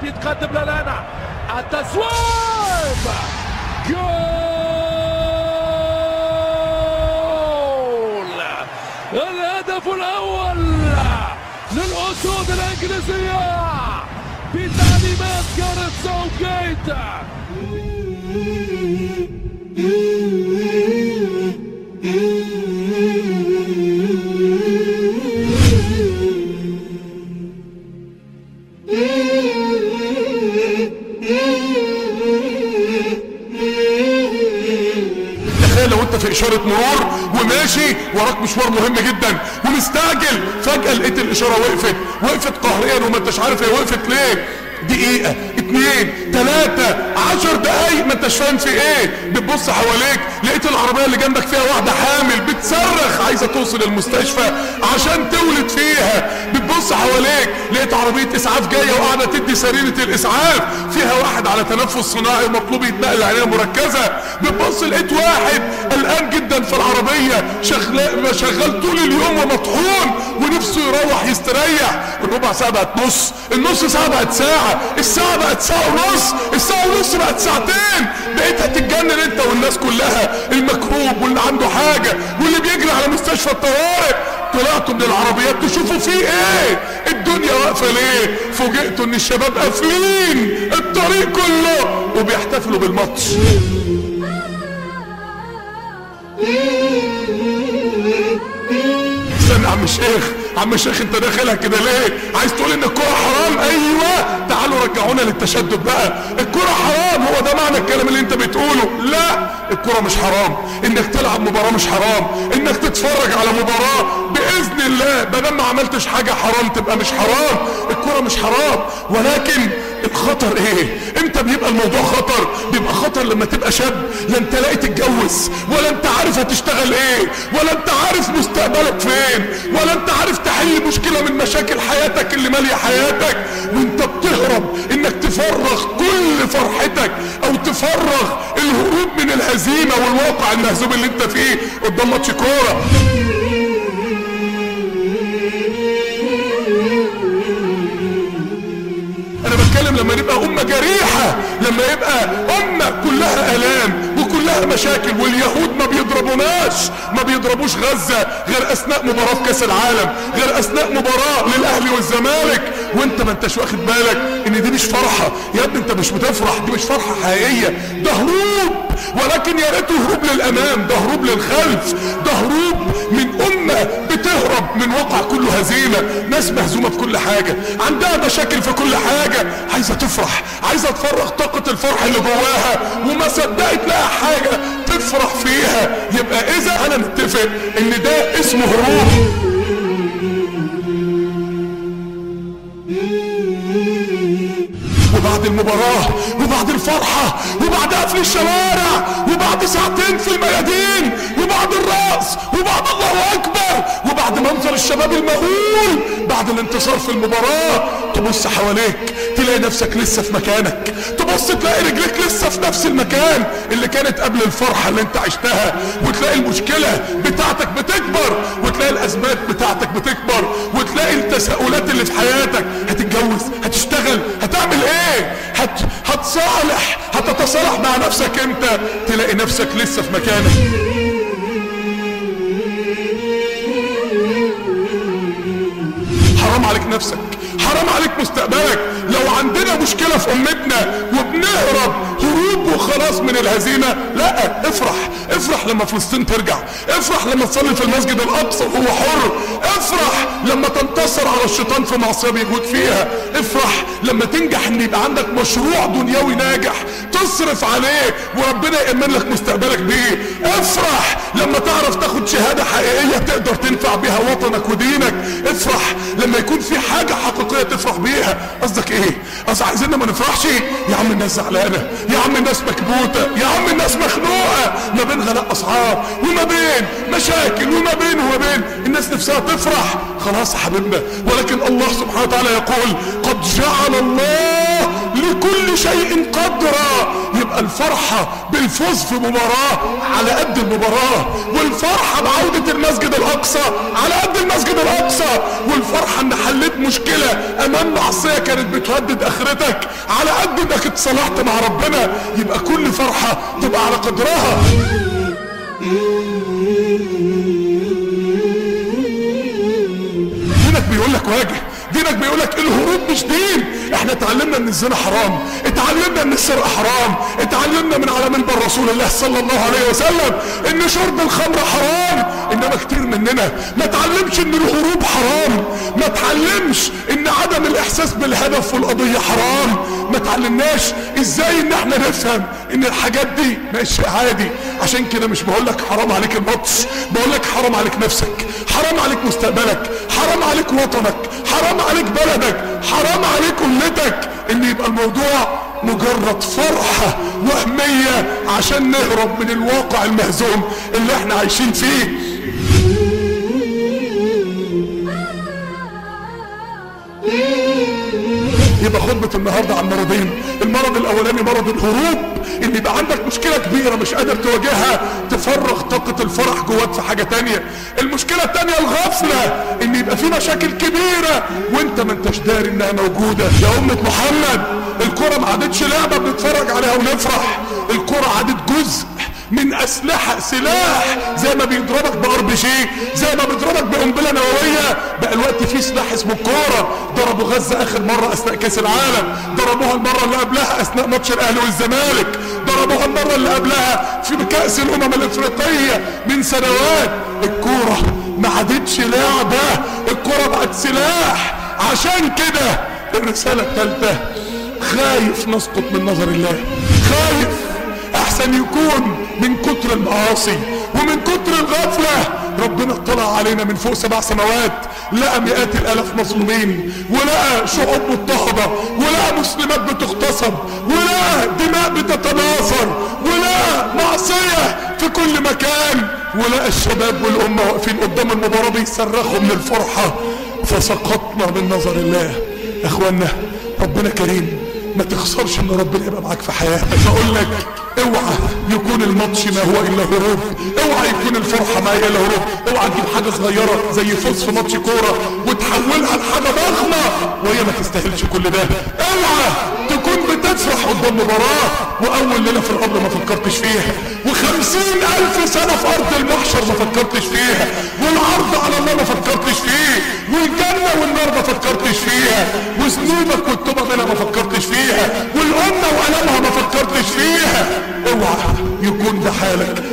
يتقدم للانا التسويب جول الهدف الاول للاسود الانجليزيه بتعليمات جاريث ساوثجيت تخيل لو انت في اشارة مرور وماشي وراك مشوار مهم جدا ومستعجل فجأة لقيت الاشارة وقفت وقفت قهريا وما انتش عارف هي وقفت ليه دقيقة اتنين تلاتة عشر دقايق ما انتش فاهم في ايه بتبص حواليك لقيت العربية اللي جنبك فيها واحدة حامل بتصرخ عايزة توصل المستشفى عشان تولد فيها بتبص حواليك لقيت عربية اسعاف جاية وقاعدة تدي سريرة الاسعاف فيها واحد على تنفس صناعي ومطلوب يتنقل عناية مركزة بتبص لقيت واحد قلقان جدا في العربية شغال شغال طول اليوم ومطحون ونفسه يروح يستريح الربع ساعة بقت نص النص ساعة بقت ساعة الساعة بقت ساعة ونص الساعة ونص بقت ساعتين بقيت هتتجنن انت والناس كلها المكروب واللي عنده حاجة واللي بيجري على مستشفى الطوارئ طلعتوا من العربيات تشوفوا فيه ايه الدنيا واقفة ليه فوجئتوا ان الشباب قافلين الطريق كله وبيحتفلوا بالماتش استنى يا عم الشيخ عم الشيخ انت داخلها كده ليه عايز تقول ان الكرة حرام ايوه تعالوا رجعونا للتشدد بقى الكرة حرام هو ده معنى الكلام اللي انت بتقوله لا الكرة مش حرام انك تلعب مباراة مش حرام انك تتفرج على مباراة باذن الله بدل ما عملتش حاجة حرام تبقى مش حرام الكرة مش حرام ولكن الخطر ايه امتى بيبقى الموضوع خطر بيبقى خطر لما تبقى شاب لا انت لاقي تتجوز ولا انت عارف هتشتغل ايه ولا انت عارف مستقبلك فين ولا انت عارف تحل مشكلة من مشاكل حياتك اللي مالية حياتك وانت بتهرب انك تفرغ كل فرحتك او تفرغ الهروب من الهزيمة والواقع المهزوم اللي انت فيه قدام ماتش كورة انا بتكلم لما نبقى امة جريحة لما يبقى امة كلها الام وكلها مشاكل واليهود ما بيضربوناش ما بيضربوش غزة غير اثناء مباراة كاس العالم غير اثناء مباراة للاهلي والزمالك وانت ما انتش واخد بالك ان دي مش فرحة يا ابني انت مش بتفرح دي مش فرحة حقيقية ده هروب ولكن يا ريته هروب للامام ده هروب للخلف ده هروب من امة بتهرب من واقع كله هزيمة ناس مهزومة في كل حاجة عندها مشاكل في كل حاجة عايزة تفرح عايزة تفرغ طاقة الفرح اللي جواها وما صدقت لها حاجة تفرح فيها يبقى اذا انا متفق ان ده اسمه هروب وبعد المباراة وبعد الفرحة وبعد قفل الشوارع وبعد ساعتين في الميادين وبعد الرأس وبعد الله أكبر وبعد منظر الشباب المهول بعد الانتصار في المباراة تبص حواليك تلاقي نفسك لسه في مكانك تبص تلاقي رجليك لسه في نفس المكان اللي كانت قبل الفرحة اللي انت عشتها وتلاقي المشكلة بتاعتك بتكبر وتلاقي الأزمات بتاعتك بتكبر وتلاقي التساؤلات اللي في حياتك هتتجوز هتشتغل هتعمل ايه هت... هتصالح هتتصالح مع نفسك انت تلاقي نفسك لسه في مكانك حرام عليك نفسك حرام عليك مستقبلك لو عندنا مشكلة في امتنا وبنهرب هروب وخلاص من الهزيمة لا افرح افرح لما فلسطين ترجع افرح لما تصلي في المسجد الاقصى وهو حر افرح لما تنتصر على الشيطان في معصية بيجود فيها افرح لما تنجح ان يبقى عندك مشروع دنيوي ناجح تصرف عليه وربنا يأمن لك مستقبلك بيه افرح لما تعرف تاخد شهادة حقيقية تقدر تنفع بيها وطنك ودينك افرح لما يكون في حاجة حقيقية تفرح بيها قصدك ايه قصدك عايزيننا ما نفرحش يا عم الناس زعلانة يا عم الناس مكبوتة يا عم الناس مخنوقة ما بين غلاء اسعار وما بين مشاكل وما بين وما بين الناس نفسها تفرح خلاص يا حبيبنا ولكن الله سبحانه وتعالى يقول قد جعل الله الله لكل شيء قدرا يبقى الفرحة بالفوز في مباراة على قد المباراة والفرحة بعودة المسجد الأقصى على قد المسجد الأقصى والفرحة ان حليت مشكلة امام معصية كانت بتهدد اخرتك على قد انك اتصالحت مع ربنا يبقى كل فرحة تبقى على قدرها دينك بيقول لك واجه دينك بيقول لك الهروب مش دين احنا اتعلمنا ان الزنا حرام اتعلمنا ان السرقه حرام اتعلمنا من على منبر رسول الله صلى الله عليه وسلم ان شرب الخمر حرام انما كتير مننا ما اتعلمش ان الهروب حرام ما اتعلمش ان عدم الاحساس بالهدف والقضيه حرام ما اتعلمناش ازاي ان احنا نفهم ان الحاجات دي مش عادي عشان كده مش بقول لك حرام عليك الماتش بقول لك حرام عليك نفسك حرام عليك مستقبلك حرام عليك وطنك حرام عليك بلدك حرام عليك امتك ان يبقى الموضوع مجرد فرحة وهمية عشان نهرب من الواقع المهزوم اللي احنا عايشين فيه يبقى خطبة النهاردة عن مرضين المرض الاولاني مرض الهروب ان يبقى عندك مشكلة كبيرة مش قادر تواجهها تفرغ طاقة الفرح جواك في حاجة تانية المشكلة التانية الغفلة ان يبقى في مشاكل كبيرة وانت ما انتش داري انها موجودة يا امة محمد الكرة ما عادتش لعبة بنتفرج عليها ونفرح الكرة عادت جزء من اسلحة سلاح زي ما بيضربك بار بي جي زي ما بيضربك بقنبلة نووية بقى الوقت في سلاح اسمه الكورة ضربوا غزة اخر مرة اثناء كاس العالم ضربوها المرة اللي قبلها اثناء ماتش الاهلي والزمالك ضربوها المرة اللي قبلها في كاس الامم الافريقية من سنوات الكورة ما عادتش لعبة الكورة بقت سلاح عشان كده الرسالة الثالثة خايف نسقط من نظر الله خايف احسن يكون من كتر المعاصي ومن كتر الغفلة ربنا اطلع علينا من فوق سبع سماوات لقى مئات الالاف مظلومين ولقى شعوب مضطهدة ولقى مسلمات بتغتصب ولقى دماء بتتناثر ولقى معصية في كل مكان ولقى الشباب والامة واقفين قدام المباراة بيصرخوا من الفرحة فسقطنا من نظر الله يا اخوانا ربنا كريم ما تخسرش ان ربنا يبقى معاك في حياتك بقول لك اوعى يكون الماتش ما هو الا هروب اوعى يكون الفرحه ما هي الا هروب اوعى تجيب حاجه صغيره زي فوز في ماتش كوره وتحولها لحاجه ضخمه وهي ما تستاهلش كل ده اوعى تكون بتفرح قدام مباراه واول ليله في القبر ما فكرتش فيها وخمسين الف سنه في ارض المحشر ما فكرتش فيها والعرض على الله ما فكرتش فيه والجنه والنار ما فكرتش فيها وذنوبك والتوبه منها ما فكرتش فيها والامه والامها ما فكرتش فيها اوعى يكون ده حالك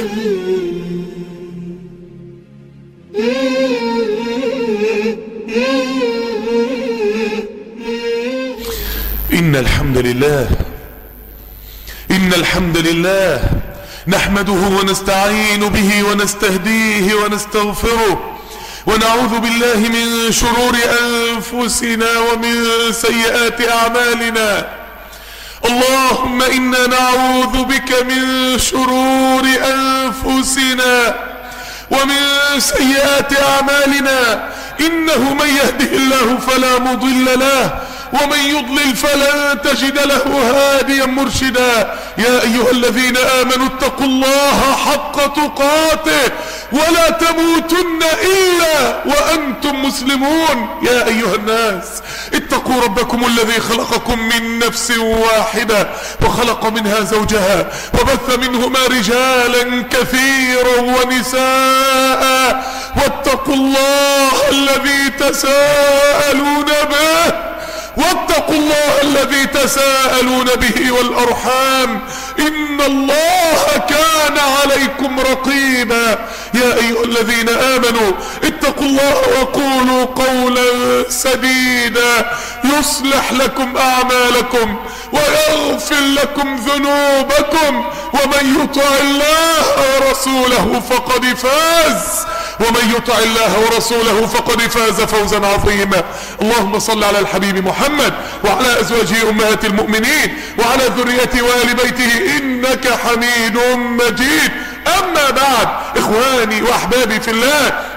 ان الحمد لله ان الحمد لله نحمده ونستعين به ونستهديه ونستغفره ونعوذ بالله من شرور انفسنا ومن سيئات اعمالنا اللهم انا نعوذ بك من شرور انفسنا ومن سيئات اعمالنا انه من يهده الله فلا مضل له ومن يضلل فلن تجد له هاديا مرشدا يا ايها الذين امنوا اتقوا الله حق تقاته ولا تموتن الا وانتم مسلمون يا ايها الناس اتقوا ربكم الذي خلقكم من نفس واحدة وخلق منها زوجها وبث منهما رجالا كثيرا ونساء واتقوا الله الذي تساءلون به واتقوا الله الذي تساءلون به والارحام ان الله كان عليكم رقيبا يا ايها الذين امنوا اتقوا الله وقولوا قولا سديدا يصلح لكم اعمالكم ويغفر لكم ذنوبكم ومن يطع الله ورسوله فقد فاز ومن يطع الله ورسوله فقد فاز فوزا عظيما اللهم صل على الحبيب محمد وعلى ازواجه امهات المؤمنين وعلى ذريته وال بيته انك حميد مجيد اما بعد اخواني واحبابي في الله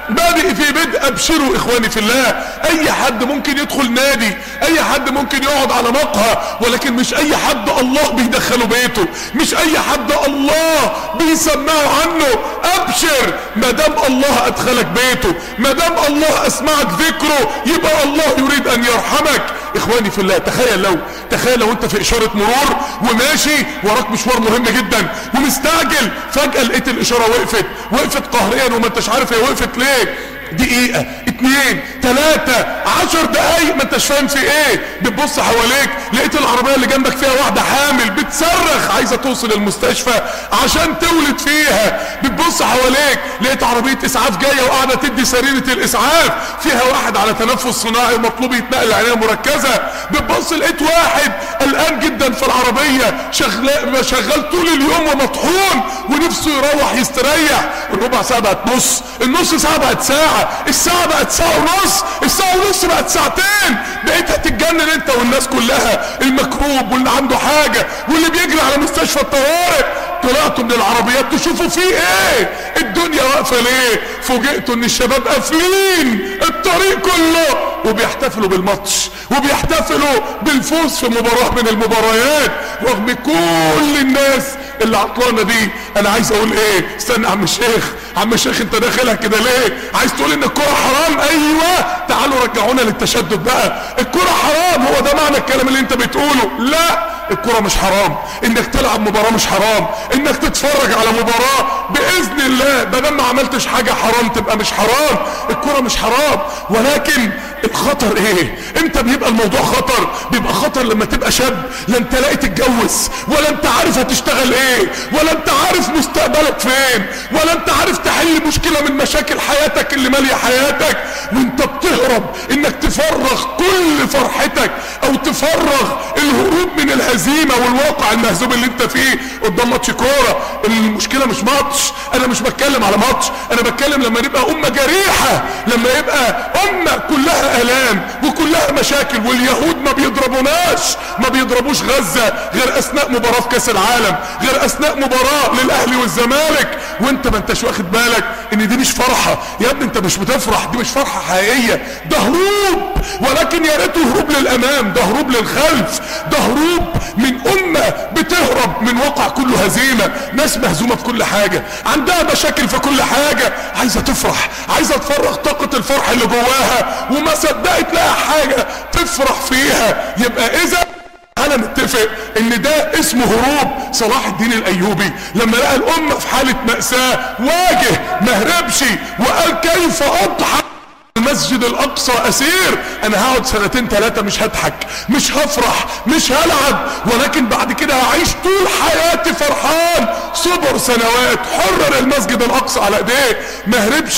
بادئ في بدء ابشروا اخواني في الله اي حد ممكن يدخل نادي اي حد ممكن يقعد على مقهى ولكن مش اي حد الله بيدخله بيته مش اي حد الله بيسمعه عنه ابشر ما دام الله ادخلك بيته ما دام الله اسمعك ذكره يبقى الله يريد ان يرحمك اخواني في الله تخيل لو تخيل لو انت في اشارة مرور وماشي وراك مشوار مهم جدا ومستعجل فجأة لقيت الاشارة وقفت وقفت قهريا وما انتش عارف هي وقفت ليه دقيقة اتنين تلاتة عشر دقايق ما انتش فاهم في ايه بتبص حواليك لقيت العربية اللي جنبك فيها واحدة حامل بتصرخ عايزة توصل المستشفى عشان تولد فيها بتبص حواليك لقيت عربية اسعاف جاية وقاعدة تدي سريرة الاسعاف فيها واحد على تنفس صناعي ومطلوب يتنقل عناية مركزة بتبص لقيت واحد قلقان جدا في العربية شغال شغال طول اليوم ومطحون ونفسه يروح يستريح الربع ساعة بقت نص النص ساعة بقت ساعة الساعة بقت ساعة ونص الساعة ونص بقت ساعتين بقيت هتتجنن انت والناس كلها المكروب واللي عنده حاجة واللي بيجري على مستشفى الطوارئ طلعتوا من العربيات تشوفوا فيه ايه الدنيا واقفة ليه فوجئتوا ان الشباب قافلين الطريق كله وبيحتفلوا بالماتش وبيحتفلوا بالفوز في مباراة من المباريات رغم كل الناس اللي عطلانه دي انا عايز اقول ايه استنى يا عم الشيخ عم الشيخ انت داخلها كده ليه عايز تقول ان الكرة حرام ايوه تعالوا رجعونا للتشدد بقى الكرة حرام هو ده معنى الكلام اللي انت بتقوله لا الكرة مش حرام انك تلعب مباراة مش حرام انك تتفرج على مباراة باذن الله ما دام ما عملتش حاجة حرام تبقى مش حرام الكرة مش حرام ولكن الخطر ايه امتى بيبقى الموضوع خطر بيبقى خطر لما تبقى شاب لا انت لاقي تتجوز ولا انت عارف هتشتغل ايه ولا انت عارف مستقبلك فين ولا انت عارف تحل مشكلة من مشاكل حياتك اللي مالية حياتك وانت بتهرب انك تفرغ كل فرحتك او تفرغ الهروب من الهزيمة والواقع المهزوم اللي انت فيه قدام ماتش كورة المشكلة مش ماتش انا مش بتكلم على ماتش انا بتكلم لما نبقى امة جريحة لما يبقى امة كلها الام وكلها مشاكل واليهود ما بيضربوناش ما بيضربوش غزة غير اثناء مباراة في كاس العالم غير اثناء مباراة للاهلي والزمالك وانت ما انتش واخد بالك ان دي مش فرحة يا ابني انت مش بتفرح دي مش فرحة حقيقية ده هروب ولكن يا ريته هروب للامام ده هروب للخلف ده هروب من امة بتهرب من واقع كله هزيمة ناس مهزومة في كل حاجة عندها مشاكل في كل حاجة عايزة تفرح عايزة تفرغ طاقة الفرح اللي جواها وما صدقت لها حاجة تفرح فيها يبقى اذا انا متفق ان ده اسمه هروب صلاح الدين الايوبي لما لقى الامة في حالة مأساة واجه مهربش وقال كيف اضحك المسجد الاقصى اسير انا هقعد سنتين ثلاثة مش هضحك مش هفرح مش هلعب ولكن بعد كده هعيش طول حياتي فرحان صبر سنوات حرر المسجد الاقصى على ايديه ما هربش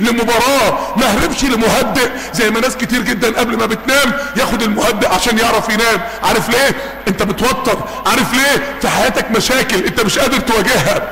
لمباراة ما هربش لمهدئ زي ما ناس كتير جدا قبل ما بتنام ياخد المهدئ عشان يعرف ينام عارف ليه انت متوتر عارف ليه في حياتك مشاكل انت مش قادر تواجهها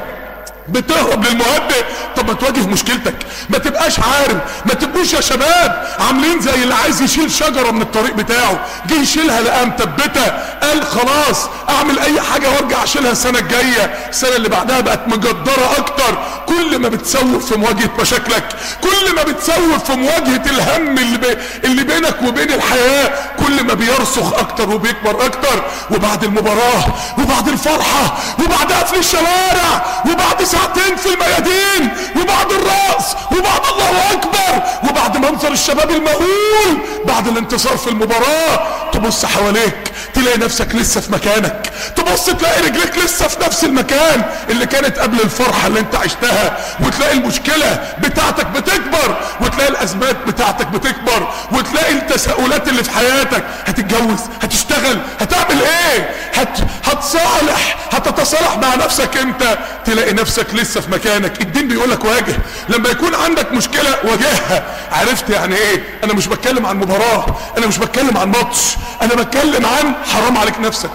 بتهرب للمهدئ طب ما تواجه مشكلتك ما تبقاش عارف ما تبقوش يا شباب عاملين زي اللي عايز يشيل شجرة من الطريق بتاعه جه يشيلها لقى مثبتة قال خلاص اعمل اي حاجة وارجع اشيلها السنة الجاية السنة اللي بعدها بقت مجدرة اكتر كل ما بتسوف في مواجهة مشاكلك كل ما بتسوف في مواجهة الهم اللي, بي اللي بينك وبين الحياة كل ما بيرسخ اكتر وبيكبر اكتر وبعد المباراة وبعد الفرحة وبعد قفل الشوارع وبعد ساعتين في الميادين وبعد الرأس وبعد الله اكبر وبعد منظر الشباب المهول بعد الانتصار في المباراة تبص حواليك تلاقي نفسك لسه في مكانك تبص تلاقي رجليك لسه في نفس المكان اللي كانت قبل الفرحة اللي انت عشتها وتلاقي المشكلة بتاعتك بتكبر وتلاقي الازمات بتاعتك بتكبر وتلاقي التساؤلات اللي في حياتك هتتجوز هتشتغل هتعمل ايه هت... هتصالح هتتصالح مع نفسك انت تلاقي نفسك لسه في مكانك الدين بيقولك واجه لما يكون عندك مشكلة واجهها عرفت يعني ايه انا مش بتكلم عن مباراة انا مش بتكلم عن ماتش انا بتكلم عن حرام عليك نفسك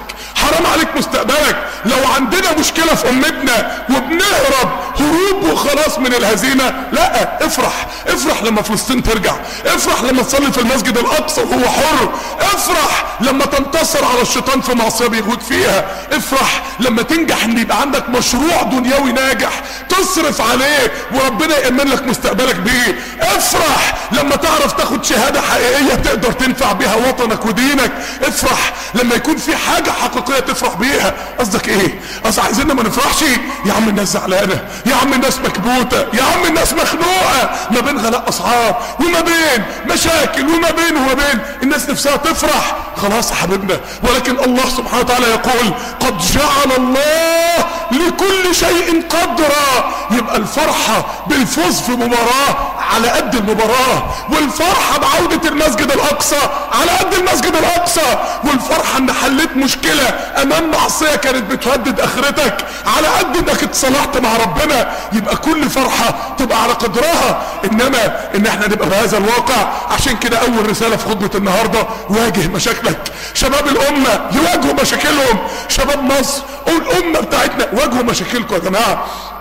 حرام عليك مستقبلك لو عندنا مشكلة في امتنا وبنهرب هروب وخلاص من الهزيمة لا افرح افرح لما فلسطين ترجع افرح لما تصلي في المسجد الاقصى وهو حر افرح لما تنتصر على الشيطان في معصية بيغوت فيها افرح لما تنجح ان يبقى عندك مشروع دنيوي ناجح تصرف عليه وربنا يأمن لك مستقبلك بيه افرح لما تعرف تاخد شهادة حقيقية تقدر تنفع بيها وطنك ودينك افرح لما يكون في حاجة حقيقية تفرح بيها قصدك ايه قصدك عايزيننا ما نفرحش يا عم الناس زعلانة يا عم الناس مكبوتة يا عم الناس مخنوقة ما بين غلاء اسعار وما بين مشاكل وما بين وما بين الناس نفسها تفرح خلاص يا حبيبنا ولكن الله سبحانه وتعالى يقول قد جعل الله لكل شيء قدرا يبقى الفرحة بالفوز في مباراة على قد المباراة والفرحة بعودة المسجد الاقصى على قد المسجد الاقصى والفرحة ان حليت مشكلة امام معصية كانت بتهدد اخرتك على قد انك اتصالحت مع ربنا يبقى كل فرحة تبقى على قدرها انما ان احنا نبقى بهذا الواقع عشان كده اول رسالة في خطبة النهاردة واجه مشاكلك شباب الامة يواجهوا مشاكلهم شباب مصر والامة بتاعتنا واجهوا مشاكلكم يا جماعة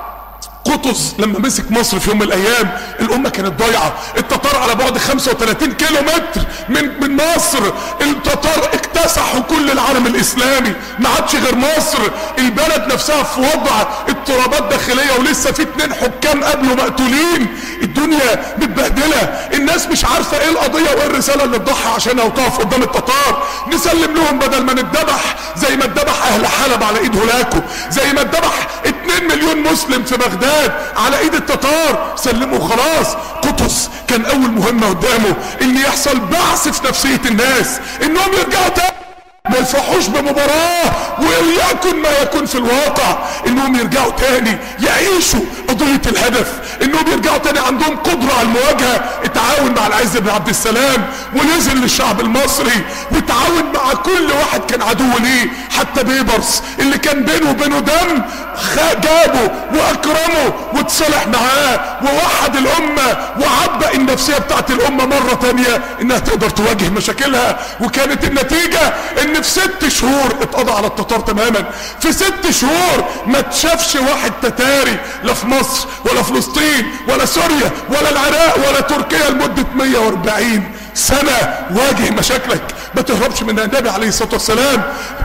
قطز لما مسك مصر في يوم من الايام الامه كانت ضايعه التتار على بعد 35 كيلو متر من من مصر التتار اكتسحوا كل العالم الاسلامي ما عادش غير مصر البلد نفسها في وضع اضطرابات داخليه ولسه في اتنين حكام قبله مقتولين الدنيا متبهدله الناس مش عارفه ايه القضيه وايه الرساله اللي تضحي عشانها وتقف قدام التتار نسلم لهم بدل ما نتذبح زي ما اتذبح اهل حلب على ايد هولاكو زي ما اتذبح 2 مليون مسلم في بغداد على ايد التتار سلموا خلاص قطز كان اول مهمة قدامه ان يحصل بعث في نفسية الناس انهم يرجعوا تاني ما يفرحوش بمباراة وليكن ما يكون في الواقع انهم يرجعوا تاني يعيشوا قضية الهدف انهم يرجعوا تاني عندهم قدرة على المواجهة التعاون مع العز بن عبد السلام ونزل للشعب المصري وتعاون مع كل واحد كان عدو ليه حتى بيبرس اللي كان بينه وبينه دم جابه واكرمه واتصالح معاه ووحد الامة وعبأ النفسية بتاعت الامة مرة تانية انها تقدر تواجه مشاكلها وكانت النتيجة ان في ست شهور اتقضى على التتار تماما في ست شهور ما تشافش واحد تتاري لا في مصر ولا فلسطين ولا سوريا ولا العراق ولا تركيا لمدة 140 سنة واجه مشاكلك ما تهربش من النبي عليه الصلاة والسلام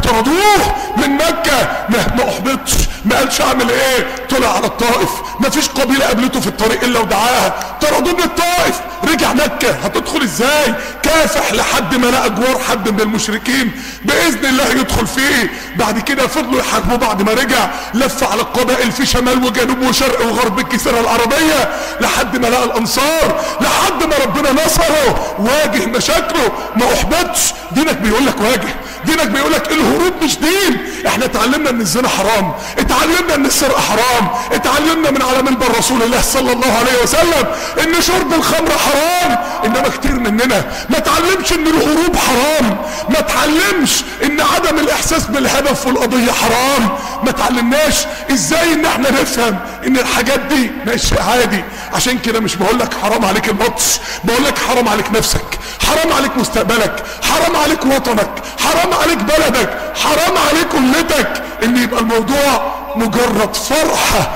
طردوه من مكة ما, ما احبطش ما قالش اعمل ايه طلع على الطائف ما فيش قبيلة قابلته في الطريق الا ودعاها طردوه من الطائف رجع مكة هتدخل ازاي كافح لحد ما لقى جوار حد من المشركين باذن الله يدخل فيه بعد كده فضلوا يحاربوه بعد ما رجع لف على القبائل في شمال وجنوب وشرق وغرب الجزيرة العربية لحد ما لقى الانصار لحد ما ربنا نصره واجه مشاكله ما احبطش دينك بيقول لك واجه دينك بيقول لك الهروب مش دين احنا اتعلمنا ان الزنا حرام اتعلمنا ان السرقه حرام اتعلمنا من على منبر رسول الله صلى الله عليه وسلم ان شرب الخمر حرام انما كتير مننا ما اتعلمش ان الهروب حرام ما اتعلمش ان عدم الاحساس بالهدف والقضيه حرام ما اتعلمناش ازاي ان احنا نفهم ان الحاجات دي مش عادي عشان كده مش بقول لك حرام عليك الماتش بقول لك حرام عليك نفسك حرام عليك مستقبلك حرام عليك وطنك حرام عليك بلدك حرام عليك امتك ان يبقى الموضوع مجرد فرحة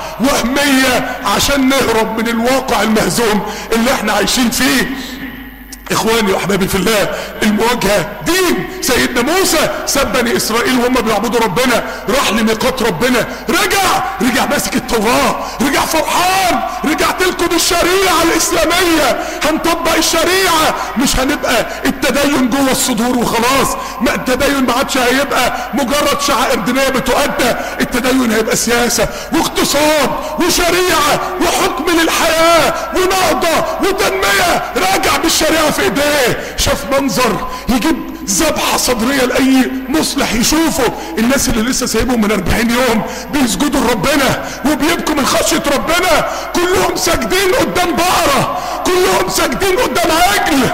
وهمية عشان نهرب من الواقع المهزوم اللي احنا عايشين فيه اخواني واحبابي في الله المواجهة دين سيدنا موسى ساب بني اسرائيل وهم بيعبدوا ربنا راح لميقات ربنا رجع رجع ماسك التوراة رجع فرحان رجع تلكم الشريعة الاسلامية هنطبق الشريعة مش هنبقى التدين جوه الصدور وخلاص ما التدين ما عادش هيبقى مجرد شعائر دينية بتؤدى التدين هيبقى سياسة واقتصاد وشريعة وحكم للحياة ونهضة وتنمية راجع بالشريعة في ايديه شاف منظر يجيب ذبحة صدرية لأي مصلح يشوفه الناس اللي لسه سايبهم من 40 يوم بيسجدوا لربنا وبيبكوا من خشية ربنا كلهم ساجدين قدام بقرة كلهم ساجدين قدام عجل كلهم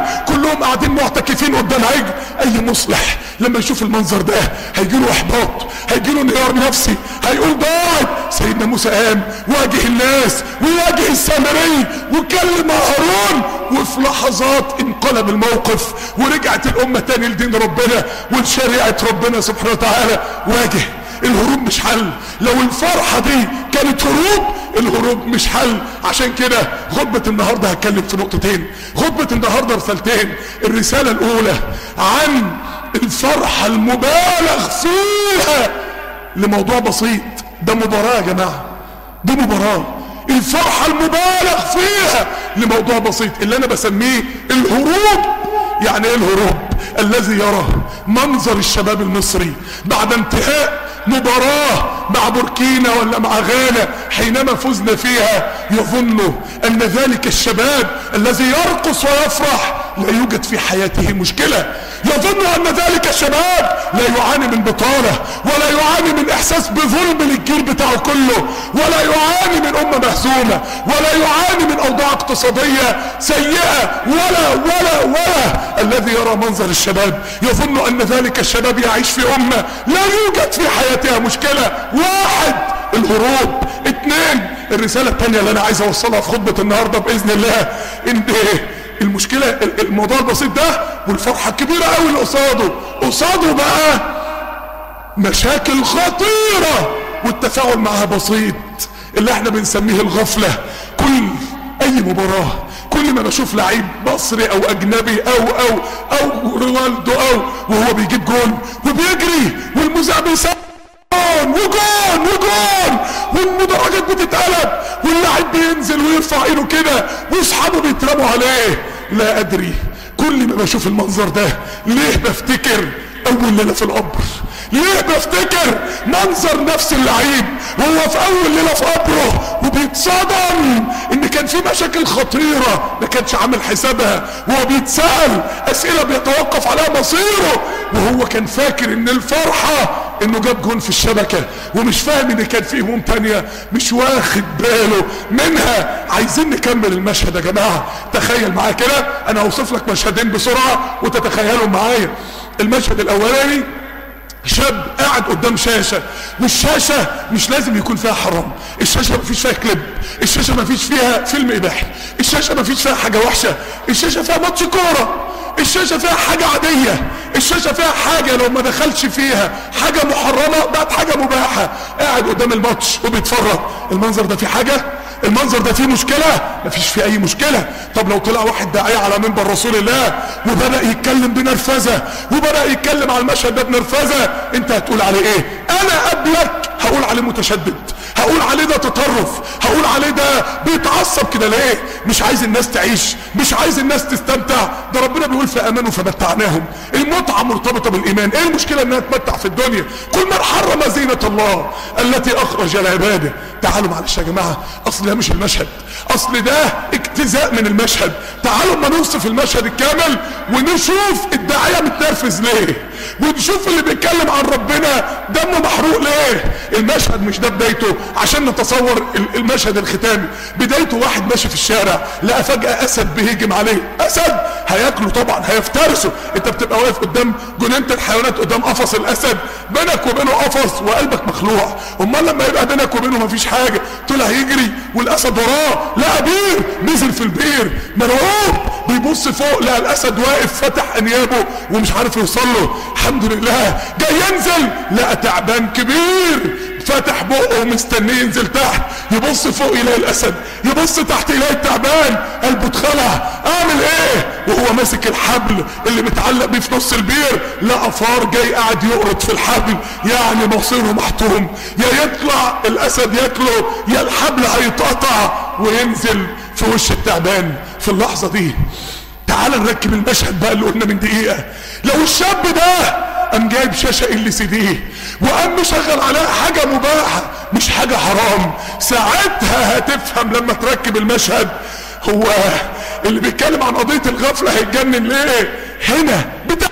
كلهم قاعدين معتكفين قدام عجل اي مصلح لما يشوف المنظر ده هيجيله احباط هيجيله انهيار نفسي هيقول ضاعت سيدنا موسى قام واجه الناس وواجه السامري وكلم هارون وفي لحظات انقلب الموقف ورجعت الامه تاني لدين ربنا ولشريعه ربنا سبحانه وتعالى واجه الهروب مش حل لو الفرحة دي كانت هروب الهروب مش حل عشان كده خطبة النهاردة هتكلم في نقطتين خطبة النهاردة رسالتين الرسالة الاولى عن الفرحة المبالغ فيها لموضوع بسيط ده مباراة يا جماعة دي مباراة الفرحة المبالغ فيها لموضوع بسيط اللي انا بسميه الهروب يعني ايه الهروب الذي يرى منظر الشباب المصري بعد انتهاء مباراة مع بوركينا ولا مع غانا حينما فزنا فيها يظن ان ذلك الشباب الذي يرقص ويفرح لا يوجد في حياته مشكلة يظن ان ذلك الشباب لا يعاني من بطالة ولا يعاني من احساس بظلم للجيل بتاعه كله ولا يعاني من امة مهزومة ولا يعاني من اوضاع اقتصادية سيئة ولا ولا ولا الذي يرى منظر الشباب يظن ان ذلك الشباب يعيش في امة لا يوجد في حياتها مشكلة واحد الهروب اتنين الرسالة التانية اللي انا عايز اوصلها في خطبة النهاردة باذن الله ان المشكلة الموضوع البسيط ده والفرحة الكبيرة قوي اللي قصاده قصاده بقى مشاكل خطيرة والتفاعل معها بسيط اللي احنا بنسميه الغفلة كل اي مباراة كل ما بشوف لعيب مصري او اجنبي او او او رونالدو او وهو بيجيب جون وبيجري والمذيع بيسجل جون وجون وجون والمدرجات بتتقلب واللاعب بينزل ويرفع ايده كده واصحابه بيترموا عليه لا ادري كل ما بشوف المنظر ده ليه بفتكر اول ليله في القبر ليه بفتكر منظر نفس اللعيب وهو في اول ليله في قبره وبيتصدم ان كان في مشاكل خطيره ما كانش عامل حسابها وهو بيتسال اسئله بيتوقف عليها مصيره وهو كان فاكر ان الفرحه انه جاب جون في الشبكه ومش فاهم ان كان في هموم تانية مش واخد باله منها عايزين نكمل المشهد يا جماعه تخيل معايا كده انا هوصف لك مشهدين بسرعه وتتخيلوا معايا المشهد الاولاني شاب قاعد قدام شاشة والشاشة مش لازم يكون فيها حرام الشاشة مفيش فيها كليب الشاشة مفيش فيها فيلم اباحي الشاشة مفيش فيها حاجة وحشة الشاشة فيها ماتش كورة الشاشة فيها حاجة عادية الشاشة فيها حاجة لو ما دخلش فيها حاجة محرمة بقت حاجة مباحة قاعد قدام الماتش وبيتفرج المنظر ده فيه حاجة المنظر ده فيه مشكلة مفيش فيه اي مشكلة طب لو طلع واحد داعية على منبر رسول الله وبدأ يتكلم بنرفزة وبدأ يتكلم على المشهد ده بنرفزة انت هتقول عليه ايه انا قبلك هقول عليه متشدد هقول عليه ده تطرف هقول عليه ده بيتعصب كده ليه مش عايز الناس تعيش مش عايز الناس تستمتع ده ربنا بيقول في امانه فمتعناهم المتعه مرتبطه بالايمان ايه المشكله انها تمتع في الدنيا كل من حرم زينه الله التي اخرج لعباده تعالوا معلش يا جماعه اصل ده مش المشهد اصل ده اجتزاء من المشهد تعالوا ما نوصف المشهد الكامل ونشوف الداعيه متنرفز ليه ونشوف اللي بيتكلم عن ربنا دمه محروق ليه المشهد مش ده بدايته عشان نتصور المشهد الختامي بدايته واحد ماشي في الشارع لقى فجأة اسد بيهجم عليه اسد هياكله طبعا هيفترسه انت بتبقى واقف قدام جنينة الحيوانات قدام قفص الاسد بينك وبينه قفص وقلبك مخلوع امال لما يبقى بينك وبينه مفيش حاجة طلع يجري والاسد وراه لقى بير نزل في البير مرعوب بيبص فوق لقى الاسد واقف فتح انيابه ومش عارف يوصل له الحمد لله جاي ينزل لقى تعبان كبير فتح بقه ومستنيه ينزل تحت يبص فوق يلاقي الاسد يبص تحت يلاقي التعبان قلبه اتخلع اعمل ايه وهو ماسك الحبل اللي متعلق بيه في نص البير لقى فار جاي قاعد يقرط في الحبل يعني مصيره محتوم يا يطلع الاسد ياكله يا الحبل هيتقطع وينزل في وش التعبان في اللحظه دي تعال نركب المشهد بقى اللي قلنا من دقيقه لو الشاب ده قام جايب شاشه ال سي دي وقام مشغل عليها حاجه مباحه مش حاجه حرام ساعتها هتفهم لما تركب المشهد هو اللي بيتكلم عن قضيه الغفله هيتجنن ليه هنا بتاع